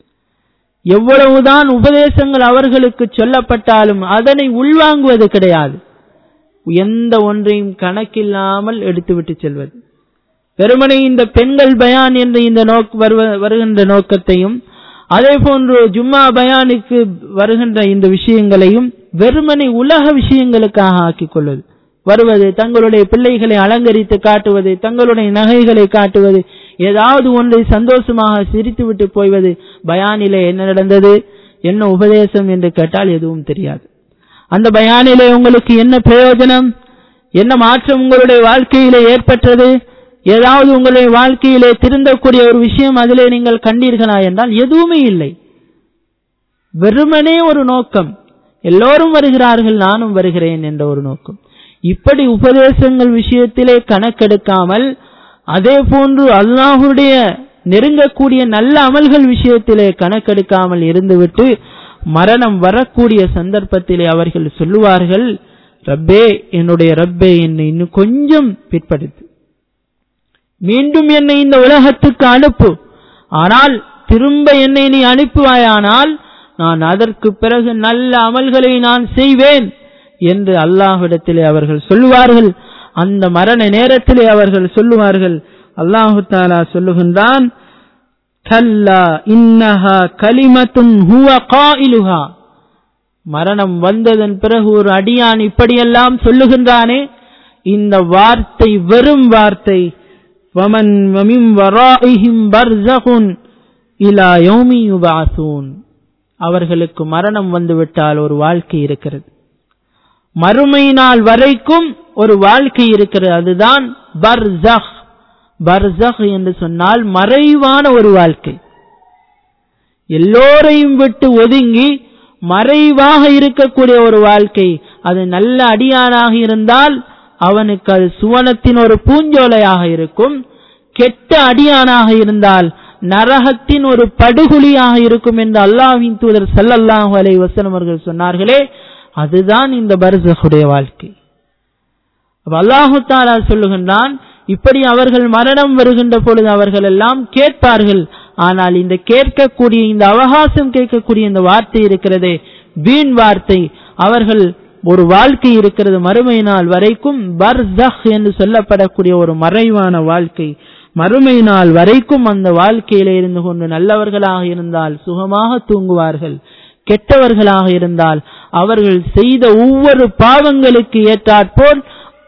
எவ்வளவுதான் உபதேசங்கள் அவர்களுக்கு சொல்லப்பட்டாலும் அதனை உள்வாங்குவது கிடையாது எந்த ஒன்றையும் கணக்கில்லாமல் எடுத்துவிட்டு செல்வது வெறுமனை இந்த பெண்கள் பயான் என்ற இந்த நோக் வருகின்ற நோக்கத்தையும் அதே போன்று ஜும்மா பயானுக்கு வருகின்ற இந்த விஷயங்களையும் வெறுமனை உலக விஷயங்களுக்காக ஆக்கிக் கொள்வது வருவது தங்களுடைய பிள்ளைகளை அலங்கரித்து காட்டுவது தங்களுடைய நகைகளை காட்டுவது ஏதாவது ஒன்றை சந்தோஷமாக சிரித்துவிட்டு போய்வது பயானிலே என்ன நடந்தது என்ன உபதேசம் என்று கேட்டால் எதுவும் தெரியாது அந்த பயானிலே உங்களுக்கு என்ன பிரயோஜனம் என்ன மாற்றம் உங்களுடைய வாழ்க்கையிலே ஏற்பட்டது ஏதாவது உங்களுடைய வாழ்க்கையிலே திருந்தக்கூடிய ஒரு விஷயம் அதிலே நீங்கள் கண்டீர்களா என்றால் எதுவுமே இல்லை வெறுமனே ஒரு நோக்கம் எல்லோரும் வருகிறார்கள் நானும் வருகிறேன் என்ற ஒரு நோக்கம் இப்படி உபதேசங்கள் விஷயத்திலே கணக்கெடுக்காமல் அதே போன்று அல்லாஹுடைய நெருங்கக்கூடிய நல்ல அமல்கள் விஷயத்திலே கணக்கெடுக்காமல் இருந்துவிட்டு மரணம் வரக்கூடிய சந்தர்ப்பத்திலே அவர்கள் சொல்லுவார்கள் ரப்பே என்னுடைய ரப்பே என்னை இன்னும் கொஞ்சம் பிற்படுத்து மீண்டும் என்னை இந்த உலகத்துக்கு அனுப்பு ஆனால் திரும்ப என்னை நீ அனுப்புவாயானால் நான் அதற்கு பிறகு நல்ல அமல்களை நான் செய்வேன் என்று அல்லாஹ்விடத்திலே அவர்கள் சொல்லுவார்கள் அந்த மரண நேரத்திலே அவர்கள் சொல்லுவார்கள் அல்லாஹு தாலா சொல்லுகின்றான் கல்லா இன்னஹா கலிமத்துன் ஹுவ காயிலுஹா மரணம் வந்ததன் பிறகு ஒரு அடியான் இப்படியெல்லாம் சொல்லுகின்றானே இந்த வார்த்தை வெறும் வார்த்தை வமன் வமிம் வராஇஹிம் பர்ஸகுன் இலா யௌமி யுபாசூன் அவர்களுக்கு மரணம் வந்துவிட்டால் ஒரு வாழ்க்கை இருக்கிறது மறுமை நாள் வரைக்கும் ஒரு வாழ்க்கை இருக்கிறது அதுதான் பர்சஹ் பர்சஹ் என்று சொன்னால் மறைவான ஒரு வாழ்க்கை எல்லோரையும் விட்டு ஒதுங்கி மறைவாக இருக்கக்கூடிய ஒரு வாழ்க்கை அது நல்ல அடியானாக இருந்தால் அவனுக்கு அது சுவனத்தின் ஒரு பூஞ்சோலையாக இருக்கும் கெட்ட அடியானாக இருந்தால் நரகத்தின் ஒரு படுகொலியாக இருக்கும் என்று அல்லாஹின் தூதர் சல்லல்லாஹு அலை வசனம் அவர்கள் சொன்னார்களே அதுதான் இந்த பர்சகுடைய வாழ்க்கை அல்லாஹு தாலா சொல்லுகின்றான் இப்படி அவர்கள் மரணம் வருகின்ற பொழுது அவர்கள் எல்லாம் கேட்பார்கள் ஆனால் இந்த கேட்கக்கூடிய இந்த அவகாசம் கேட்கக்கூடிய இந்த வார்த்தை இருக்கிறதே வீண் வார்த்தை அவர்கள் ஒரு வாழ்க்கை இருக்கிறது மறுமை நாள் வரைக்கும் பர்சஹ் என்று சொல்லப்படக்கூடிய ஒரு மறைவான வாழ்க்கை மறுமை நாள் வரைக்கும் அந்த வாழ்க்கையில இருந்து கொண்டு நல்லவர்களாக இருந்தால் சுகமாக தூங்குவார்கள் கெட்டவர்களாக இருந்தால் அவர்கள் செய்த ஒவ்வொரு பாவங்களுக்கு ஏற்றாற்போல்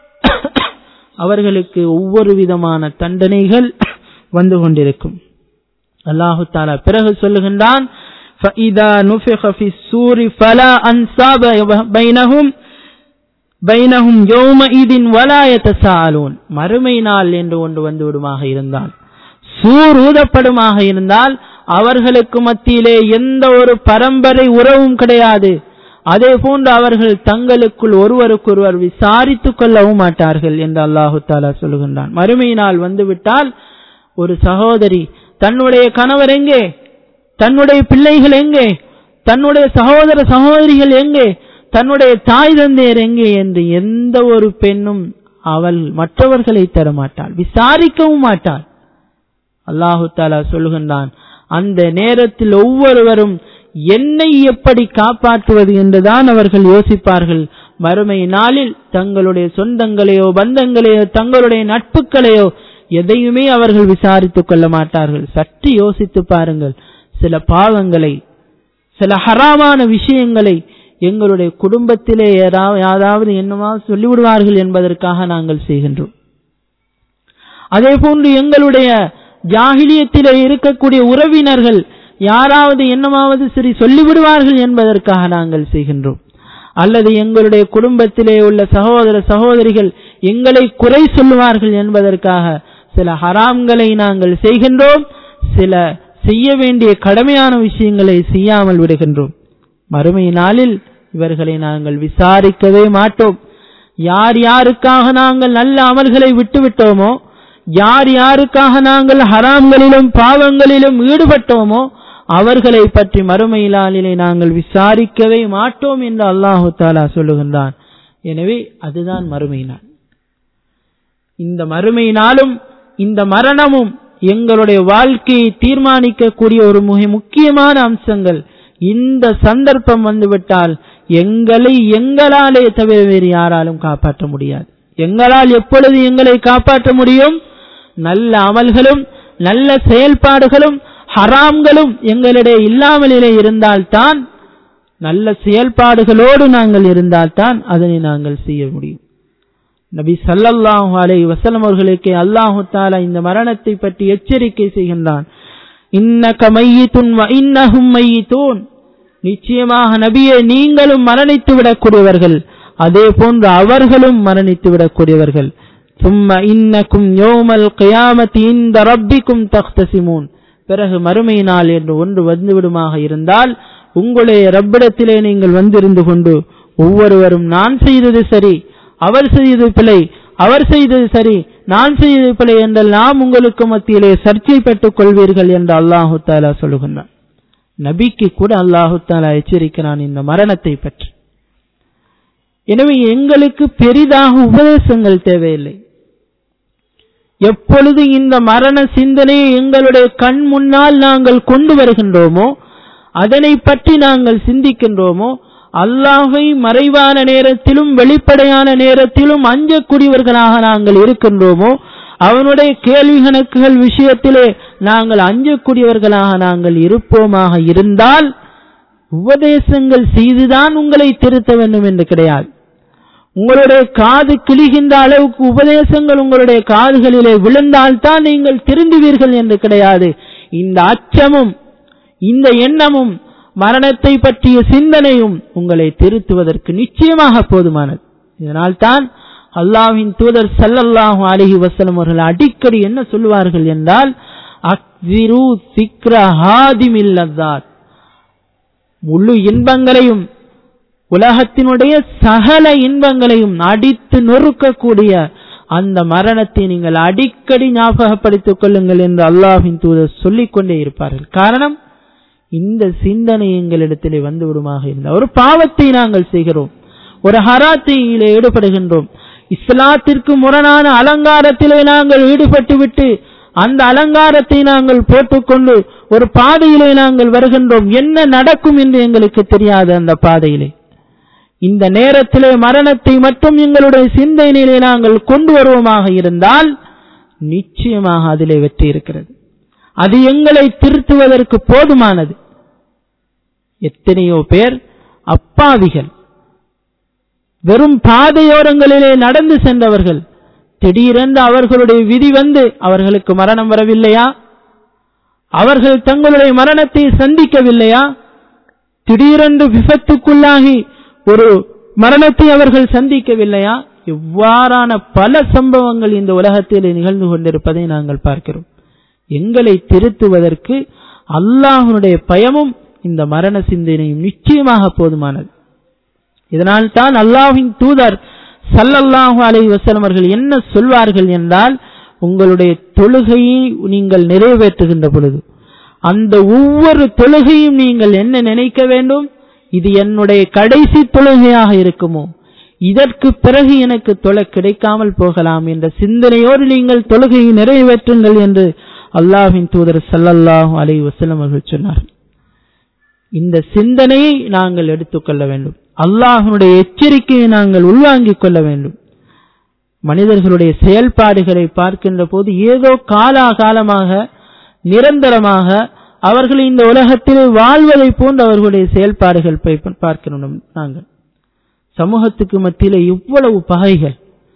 அவர்களுக்கு ஒவ்வொரு விதமான தண்டனைகள் வந்து கொண்டிருக்கும் அல்லாஹு தாலா பிறகு சொல்லுகின்றான் فَإِذَا نُفِخَ فِي السُّورِ فَلَا أَنْسَابَ بَيْنَهُمْ பைனஹும் யௌமஇதின் வலா யதசாலூன் மறுமை நாள் என்று ஒன்று வந்து விடுமாக இருந்தால் சூர் ஊதப்படுமாக இருந்தால் அவர்களுக்கு மத்தியிலே எந்த ஒரு பரம்பரை உறவும் கிடையாது அதே போன்று அவர்கள் தங்களுக்குள் ஒருவருக்கொருவர் விசாரித்துக் கொள்ளவும் மாட்டார்கள் என்று அல்லாஹு தாலா சொல்லுகின்றான் மறுமை நாள் வந்துவிட்டால் ஒரு சகோதரி தன்னுடைய கணவர் எங்கே தன்னுடைய பிள்ளைகள் எங்கே தன்னுடைய சகோதர சகோதரிகள் எங்கே தன்னுடைய தாய் தந்தையர் எங்கே என்று எந்த ஒரு பெண்ணும் அவள் மற்றவர்களை தரமாட்டாள் விசாரிக்கவும் மாட்டாள் அல்லாஹு தாலா சொல்லுகின்றான் அந்த நேரத்தில் ஒவ்வொருவரும் என்னை எப்படி காப்பாற்றுவது என்றுதான் அவர்கள் யோசிப்பார்கள் மறுமை நாளில் தங்களுடைய சொந்தங்களையோ பந்தங்களையோ தங்களுடைய நட்புகளையோ எதையுமே அவர்கள் விசாரித்துக் கொள்ள மாட்டார்கள் சற்று யோசித்து பாருங்கள் சில பாவங்களை சில ஹராமான விஷயங்களை எங்களுடைய குடும்பத்திலே யாராவது என்னவா சொல்லிவிடுவார்கள் என்பதற்காக நாங்கள் செய்கின்றோம் அதே போன்று எங்களுடைய ஜாகிலியத்திலே இருக்கக்கூடிய உறவினர்கள் யாராவது என்னமாவது சரி சொல்லிவிடுவார்கள் என்பதற்காக நாங்கள் செய்கின்றோம் அல்லது எங்களுடைய குடும்பத்திலே உள்ள சகோதர சகோதரிகள் எங்களை குறை சொல்லுவார்கள் என்பதற்காக சில ஹராம்களை நாங்கள் செய்கின்றோம் சில செய்ய வேண்டிய கடமையான விஷயங்களை செய்யாமல் விடுகின்றோம் மறுமை நாளில் இவர்களை நாங்கள் விசாரிக்கவே மாட்டோம் யார் யாருக்காக நாங்கள் நல்ல அமல்களை விட்டுவிட்டோமோ யார் யாருக்காக நாங்கள் ஹராம்களிலும் பாவங்களிலும் ஈடுபட்டோமோ அவர்களை பற்றி மறுமையிலாளிலே நாங்கள் விசாரிக்கவே மாட்டோம் என்று அல்லாஹு தாலா சொல்லுகின்றான் எனவே அதுதான் மறுமை நாள் இந்த மறுமை நாளும் இந்த மரணமும் எங்களுடைய வாழ்க்கையை தீர்மானிக்கக்கூடிய ஒரு மிக முக்கியமான அம்சங்கள் இந்த சந்தர்ப்பம் வந்துவிட்டால் எங்களை எங்களாலே தவிர வேறு யாராலும் காப்பாற்ற முடியாது எங்களால் எப்பொழுது எங்களை காப்பாற்ற முடியும் நல்ல அமல்களும் நல்ல செயல்பாடுகளும் ஹராம்களும் எங்களிடையே இல்லாமலே இருந்தால்தான் நல்ல செயல்பாடுகளோடு நாங்கள் இருந்தால்தான் அதனை நாங்கள் செய்ய முடியும் நபி சல்லல்லாஹு அலை வசலம் அவர்களுக்கு அல்லாஹு தாலா இந்த மரணத்தை பற்றி எச்சரிக்கை செய்கின்றான் இன்னக மையித்துன் இன்னஹும் மையித்தூன் நிச்சயமாக நபியே நீங்களும் மரணித்து விடக்கூடியவர்கள் அதே போன்று அவர்களும் மரணித்து விடக்கூடியவர்கள் சும்ம இன்னக்கும் யோமல் கயாமத்தி இந்த ரப்பிக்கும் தக்தசிமூன் பிறகு மறுமை நாள் என்று ஒன்று வந்துவிடுமாக இருந்தால் உங்களுடைய ரப்பிடத்திலே நீங்கள் வந்திருந்து கொண்டு ஒவ்வொருவரும் நான் செய்தது சரி அவர் செய்தது பிழை அவர் செய்தது சரி நான் செய்தது பிழை என்றெல்லாம் உங்களுக்கு மத்தியிலே சர்ச்சை பெற்றுக் கொள்வீர்கள் என்று அல்லாஹு தாலா சொல்லுகின்றான் நபிக்கு கூட அல்லாஹு தாலா எச்சரிக்கிறான் இந்த மரணத்தை பற்றி எனவே எங்களுக்கு பெரிதாக உபதேசங்கள் தேவையில்லை எப்பொழுது இந்த மரண சிந்தனையை எங்களுடைய கண் முன்னால் நாங்கள் கொண்டு வருகின்றோமோ அதனை பற்றி நாங்கள் சிந்திக்கின்றோமோ அல்லாஹை மறைவான நேரத்திலும் வெளிப்படையான நேரத்திலும் அஞ்சக்கூடியவர்களாக நாங்கள் இருக்கின்றோமோ அவனுடைய கேள்வி கணக்குகள் விஷயத்திலே நாங்கள் அஞ்சக்கூடியவர்களாக நாங்கள் இருப்போமாக இருந்தால் உபதேசங்கள் செய்துதான் உங்களை திருத்த வேண்டும் என்று கிடையாது உங்களுடைய காது கிழிகின்ற அளவுக்கு உபதேசங்கள் உங்களுடைய காதுகளிலே விழுந்தால்தான் நீங்கள் திருந்துவீர்கள் என்று கிடையாது இந்த அச்சமும் இந்த எண்ணமும் மரணத்தை பற்றிய சிந்தனையும் உங்களை திருத்துவதற்கு நிச்சயமாக போதுமானது இதனால்தான் அல்லாஹின் தூதர் சல்லல்லாஹு அலிஹி வசலம் அவர்கள் அடிக்கடி என்ன சொல்லுவார்கள் என்றால் அக்திரு சிக்ர ஹாதிமில்லதார் முழு இன்பங்களையும் உலகத்தினுடைய சகல இன்பங்களையும் அடித்து நொறுக்கக்கூடிய அந்த மரணத்தை நீங்கள் அடிக்கடி ஞாபகப்படுத்திக் கொள்ளுங்கள் என்று அல்லாஹின் தூதர் சொல்லிக் கொண்டே இருப்பார்கள் காரணம் இந்த சிந்தனை எங்களிடத்திலே வந்து விடுமாக இருந்த ஒரு பாவத்தை நாங்கள் செய்கிறோம் ஒரு ஹராத்தையிலே ஈடுபடுகின்றோம் இஸ்லாத்திற்கு முரணான அலங்காரத்திலே நாங்கள் ஈடுபட்டு விட்டு அந்த அலங்காரத்தை நாங்கள் போட்டுக்கொண்டு ஒரு பாதையிலே நாங்கள் வருகின்றோம் என்ன நடக்கும் என்று எங்களுக்கு தெரியாது அந்த பாதையிலே இந்த நேரத்திலே மரணத்தை மட்டும் எங்களுடைய சிந்தனையிலே நாங்கள் கொண்டு வருவோமாக இருந்தால் நிச்சயமாக அதிலே வெற்றி இருக்கிறது அது எங்களை திருத்துவதற்கு போதுமானது எத்தனையோ பேர் அப்பாவிகள் வெறும் பாதையோரங்களிலே நடந்து சென்றவர்கள் திடீரென்று அவர்களுடைய விதி வந்து அவர்களுக்கு மரணம் வரவில்லையா அவர்கள் தங்களுடைய மரணத்தை சந்திக்கவில்லையா திடீரென்று விபத்துக்குள்ளாகி ஒரு மரணத்தை அவர்கள் சந்திக்கவில்லையா இவ்வாறான பல சம்பவங்கள் இந்த உலகத்தில் நிகழ்ந்து கொண்டிருப்பதை நாங்கள் பார்க்கிறோம் எங்களை திருத்துவதற்கு அல்லாஹனுடைய பயமும் இந்த மரண சிந்தனையும் நிச்சயமாக போதுமானது இதனால் தான் அல்லாஹின் தூதர் சல்லல்லாஹு அலை வசலம் அவர்கள் என்ன சொல்வார்கள் என்றால் உங்களுடைய தொழுகையை நீங்கள் நிறைவேற்றுகின்ற பொழுது அந்த ஒவ்வொரு தொழுகையும் நீங்கள் என்ன நினைக்க வேண்டும் இது என்னுடைய கடைசி தொழுகையாக இருக்குமோ இதற்கு பிறகு எனக்கு தொலை கிடைக்காமல் போகலாம் என்ற சிந்தனையோடு நீங்கள் தொழுகையை நிறைவேற்றுங்கள் என்று அல்லாஹின் தூதர் சல்லல்லாஹு அலை வசலம் அவர்கள் சொன்னார் இந்த சிந்தனையை நாங்கள் எடுத்துக்கொள்ள வேண்டும் அல்லாஹனுடைய எச்சரிக்கையை நாங்கள் உள்வாங்கிக் கொள்ள வேண்டும் மனிதர்களுடைய செயல்பாடுகளை பார்க்கின்ற போது ஏதோ காலாகாலமாக நிரந்தரமாக அவர்கள் இந்த உலகத்தில் வாழ்வதை போன்று அவர்களுடைய செயல்பாடுகள் பார்க்கணும் நாங்கள் சமூகத்துக்கு மத்தியிலே இவ்வளவு பகைகள்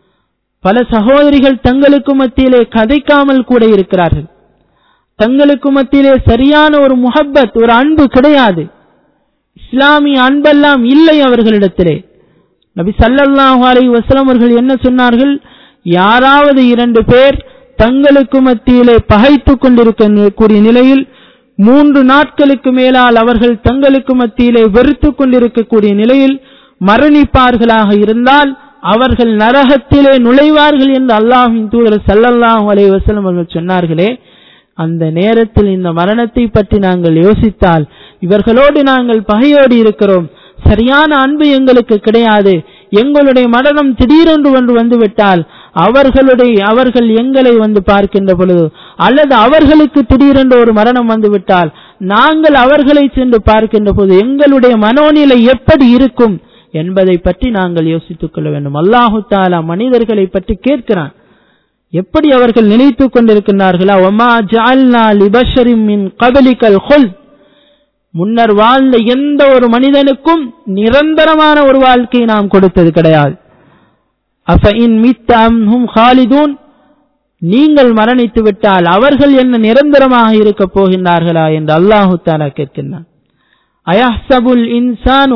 பல சகோதரிகள் தங்களுக்கு மத்தியிலே கதைக்காமல் கூட இருக்கிறார்கள் தங்களுக்கு மத்தியிலே சரியான ஒரு முஹப்பத் ஒரு அன்பு கிடையாது இஸ்லாமிய அன்பெல்லாம் இல்லை அவர்களிடத்திலே நபி சல்லல்லாஹு அலை வசலம் அவர்கள் என்ன சொன்னார்கள் யாராவது இரண்டு பேர் தங்களுக்கு மத்தியிலே பகைத்துக் கொண்டிருக்கக்கூடிய நிலையில் மூன்று நாட்களுக்கு மேலால் அவர்கள் தங்களுக்கு மத்தியிலே வெறுத்துக் கொண்டிருக்கக்கூடிய நிலையில் மரணிப்பார்களாக இருந்தால் அவர்கள் நரகத்திலே நுழைவார்கள் என்று அல்லாஹின் தூதர் சல்லல்லாஹு அலை வசலம் அவர்கள் சொன்னார்களே அந்த நேரத்தில் இந்த மரணத்தை பற்றி நாங்கள் யோசித்தால் இவர்களோடு நாங்கள் பகையோடு இருக்கிறோம் சரியான அன்பு எங்களுக்கு கிடையாது எங்களுடைய மரணம் திடீரென்று ஒன்று வந்துவிட்டால் அவர்களுடைய அவர்கள் எங்களை வந்து பார்க்கின்ற பொழுது அல்லது அவர்களுக்கு திடீரென்று ஒரு மரணம் வந்துவிட்டால் நாங்கள் அவர்களை சென்று பார்க்கின்ற போது எங்களுடைய மனோநிலை எப்படி இருக்கும் என்பதை பற்றி நாங்கள் யோசித்துக் கொள்ள வேண்டும் அல்லாஹு தாலா மனிதர்களை பற்றி கேட்கிறான் எப்படி அவர்கள் நினைத்துக் கொண்டிருக்கிறார்களா ஒமா ஜால்னா லிபஷரின் மின் கபலிக்கல் ஹொல் முன்னர் வாழ்ந்த எந்த ஒரு மனிதனுக்கும் நிரந்தரமான ஒரு வாழ்க்கையை நாம் கொடுத்தது கிடையாது அப்ப இன் மித்தம் ஹாலிதூன் நீங்கள் மரணித்து விட்டால் அவர்கள் என்ன நிரந்தரமாக இருக்க போகின்றார்களா என்று அல்லாஹு தாலா கேட்கின்றான் அயஹ்சபுல் இன்சானு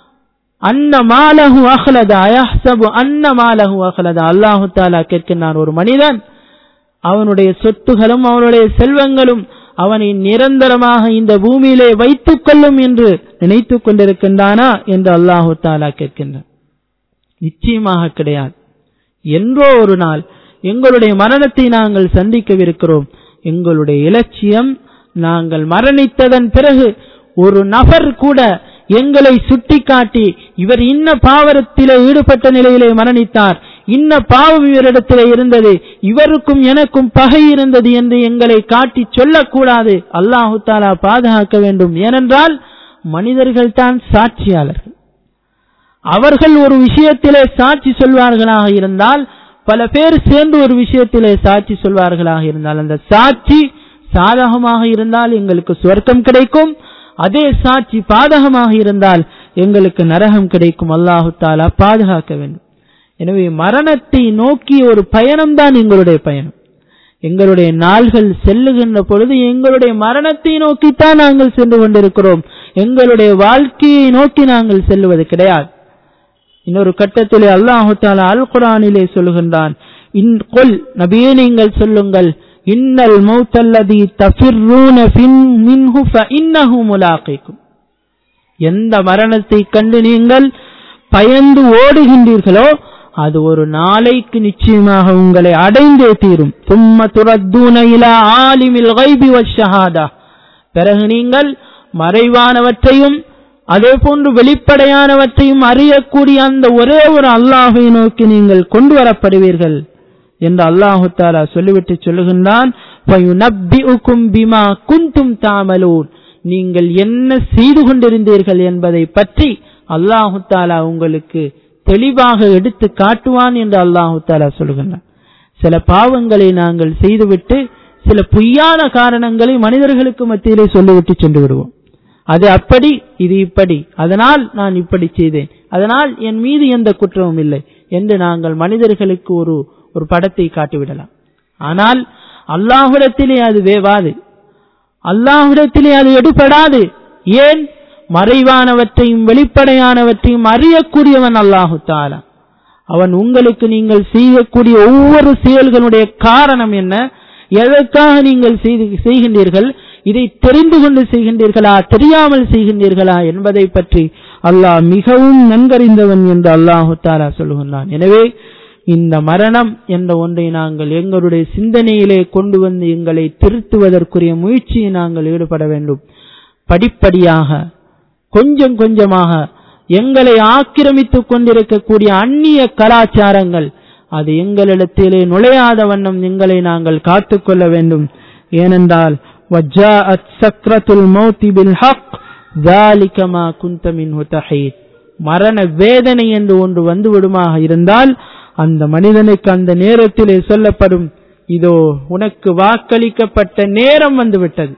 அன்ன மாலகு அஹ்லதா அயஹ்சபு அன்ன மாலகு அஹ்லதா அல்லாஹு தாலா கேட்கின்றான் ஒரு மனிதன் அவனுடைய சொத்துகளும் அவனுடைய செல்வங்களும் அவனை நிரந்தரமாக இந்த பூமியிலே வைத்துக் கொள்ளும் என்று நினைத்துக் கொண்டிருக்கின்றானா என்று அல்லாஹு தாலா கேட்கின்றான் நிச்சயமாக கிடையாது என்றோ ஒரு நாள் எங்களுடைய மரணத்தை நாங்கள் சந்திக்கவிருக்கிறோம் எங்களுடைய இலட்சியம் நாங்கள் மரணித்ததன் பிறகு ஒரு நபர் கூட எங்களை சுட்டிக்காட்டி இவர் இன்ன பாவரத்திலே ஈடுபட்ட நிலையிலே மரணித்தார் இன்ன பாவம் இவரிடத்திலே இருந்தது இவருக்கும் எனக்கும் பகை இருந்தது என்று எங்களை காட்டி சொல்லக்கூடாது அல்லாஹு தாலா பாதுகாக்க வேண்டும் ஏனென்றால் மனிதர்கள் தான் சாட்சியாளர்கள் அவர்கள் ஒரு விஷயத்திலே சாட்சி சொல்வார்களாக இருந்தால் பல பேர் சேர்ந்து ஒரு விஷயத்திலே சாட்சி சொல்வார்களாக இருந்தால் அந்த சாட்சி சாதகமாக இருந்தால் எங்களுக்கு சுவர்க்கம் கிடைக்கும் அதே சாட்சி பாதகமாக இருந்தால் எங்களுக்கு நரகம் கிடைக்கும் அல்லாஹு தாலா பாதுகாக்க வேண்டும் எனவே மரணத்தை நோக்கி ஒரு பயணம்தான் எங்களுடைய பயணம் எங்களுடைய நாள்கள் செல்லுகின்ற பொழுது எங்களுடைய மரணத்தை நோக்கித்தான் நாங்கள் சென்று கொண்டிருக்கிறோம் எங்களுடைய வாழ்க்கையை நோக்கி நாங்கள் செல்லுவது கிடையாது இன்னொரு கட்டத்திலே அல்லாஹு தாலா அல் குரானிலே சொல்லுகின்றான் இன் கொல் நபியே நீங்கள் சொல்லுங்கள் இன்னல் மௌத்தல்லதி தஃபிர்ரூன மின்ஹு ஃபஇன்னஹு முலாகிக்கும் எந்த மரணத்தை கண்டு நீங்கள் பயந்து ஓடுகின்றீர்களோ அது ஒரு நாளைக்கு நிச்சயமாக உங்களை அடைந்தே தீரும் சும்ம துரத்தூன இலா ஆலிமில் கைபி வஷஹாதா பிறகு நீங்கள் மறைவானவற்றையும் அதே போன்று வெளிப்படையானவற்றையும் அறியக்கூடிய அந்த ஒரே ஒரு அல்லாஹை நோக்கி நீங்கள் கொண்டு வரப்படுவீர்கள் என்று அல்லாஹு தாலா சொல்லிவிட்டு சொல்லுகின்றான் குந்தும் தாமலூன் நீங்கள் என்ன செய்து கொண்டிருந்தீர்கள் என்பதை பற்றி அல்லாஹு தாலா உங்களுக்கு தெளிவாக எடுத்து காட்டுவான் என்று அல்லாஹு தாலா சொல்லுகின்றான் சில பாவங்களை நாங்கள் செய்துவிட்டு சில பொய்யான காரணங்களை மனிதர்களுக்கு மத்தியிலே சொல்லிவிட்டு சென்று விடுவோம் அது அப்படி இது இப்படி அதனால் நான் இப்படி செய்தேன் அதனால் என் மீது எந்த குற்றமும் இல்லை என்று நாங்கள் மனிதர்களுக்கு ஒரு ஒரு படத்தை காட்டிவிடலாம் ஆனால் அல்லாஹுடத்திலே அது வேவாது அல்லாஹுடத்திலே அது எடுபடாது ஏன் மறைவானவற்றையும் வெளிப்படையானவற்றையும் அறியக்கூடியவன் அல்லாஹு தாலா அவன் உங்களுக்கு நீங்கள் செய்யக்கூடிய ஒவ்வொரு செயல்களுடைய காரணம் என்ன எதற்காக நீங்கள் செய்கின்றீர்கள் இதை தெரிந்து கொண்டு செய்கின்றீர்களா தெரியாமல் செய்கின்றீர்களா என்பதை பற்றி அல்லாஹ் மிகவும் நன்கறிந்தவன் என்று அல்லாஹு தாலா சொல்லுகின்றான் எனவே இந்த மரணம் என்ற ஒன்றை நாங்கள் எங்களுடைய சிந்தனையிலே கொண்டு வந்து எங்களை திருத்துவதற்குரிய முயற்சியை நாங்கள் ஈடுபட வேண்டும் படிப்படியாக கொஞ்சம் கொஞ்சமாக எங்களை ஆக்கிரமித்துக் கொண்டிருக்கக்கூடிய அந்நிய கலாச்சாரங்கள் அது எங்களிடத்திலே நுழையாத வண்ணம் எங்களை நாங்கள் காத்துக்கொள்ள வேண்டும் ஏனென்றால் வஜ்ஜாஅத் சக்ரத்துல் மௌத்தி பில் ஹக் ذَلِكَ مَا كُنْتَ مِنْهُ تَحِيدٌ மரண வேதனை என்று ஒன்று வந்து விடுமாக இருந்தால் அந்த மனிதனுக்கு அந்த நேரத்திலே சொல்லப்படும் இதோ உனக்கு வாக்களிக்கப்பட்ட நேரம் வந்து விட்டது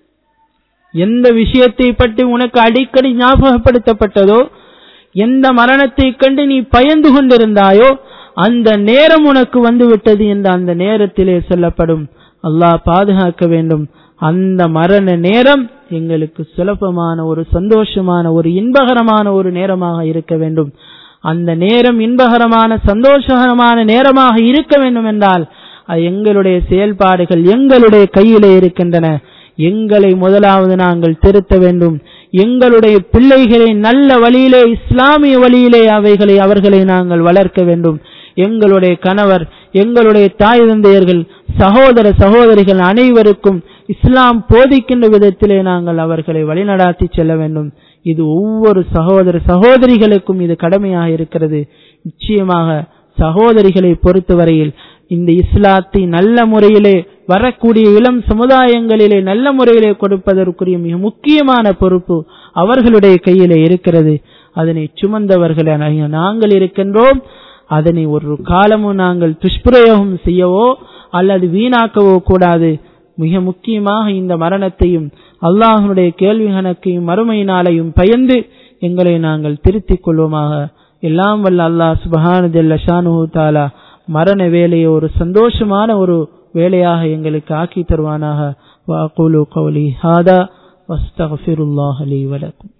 எந்த விஷயத்தை பற்றி உனக்கு அடிக்கடி ஞாபகப்படுத்தப்பட்டதோ எந்த மரணத்தை கண்டு நீ பயந்து கொண்டிருந்தாயோ அந்த நேரம் உனக்கு வந்து விட்டது என்று அந்த நேரத்திலே சொல்லப்படும் அல்லாஹ் பாதுகாக்க வேண்டும் அந்த மரண நேரம் எங்களுக்கு சுலபமான ஒரு சந்தோஷமான ஒரு இன்பகரமான ஒரு நேரமாக இருக்க வேண்டும் அந்த நேரம் இன்பகரமான சந்தோஷகரமான நேரமாக இருக்க வேண்டும் என்றால் அது எங்களுடைய செயல்பாடுகள் எங்களுடைய கையிலே இருக்கின்றன எங்களை முதலாவது நாங்கள் திருத்த வேண்டும் எங்களுடைய பிள்ளைகளை நல்ல வழியிலே இஸ்லாமிய வழியிலே அவைகளை அவர்களை நாங்கள் வளர்க்க வேண்டும் எங்களுடைய கணவர் எங்களுடைய தாய் தந்தையர்கள் சகோதர சகோதரிகள் அனைவருக்கும் இஸ்லாம் போதிக்கின்ற விதத்திலே நாங்கள் அவர்களை வழிநடாத்தி செல்ல வேண்டும் இது ஒவ்வொரு சகோதர சகோதரிகளுக்கும் இது கடமையாக இருக்கிறது நிச்சயமாக சகோதரிகளை பொறுத்தவரையில் இந்த இஸ்லாத்தை நல்ல முறையிலே வரக்கூடிய இளம் சமுதாயங்களிலே நல்ல முறையிலே கொடுப்பதற்குரிய மிக முக்கியமான பொறுப்பு அவர்களுடைய கையிலே இருக்கிறது அதனை சுமந்தவர்கள் நாங்கள் இருக்கின்றோம் அதனை ஒரு காலமும் நாங்கள் துஷ்பிரயோகம் செய்யவோ அல்லது வீணாக்கவோ கூடாது மிக முக்கியமாக இந்த மரணத்தையும் அல்லாஹனுடைய கேள்வி கணக்கையும் மறுமை நாளையும் பயந்து எங்களை நாங்கள் திருத்திக் கொள்வோமாக எல்லாம் வல்ல அல்லாஹ் சுபஹானு ஷானு தாலா மரண வேலையை ஒரு சந்தோஷமான ஒரு வேலையாக எங்களுக்கு ஆக்கி தருவானாக வாக்குலு கௌலி ஹாதா வஸ்தகஃபிருல்லாஹ் அலி வலக்கும்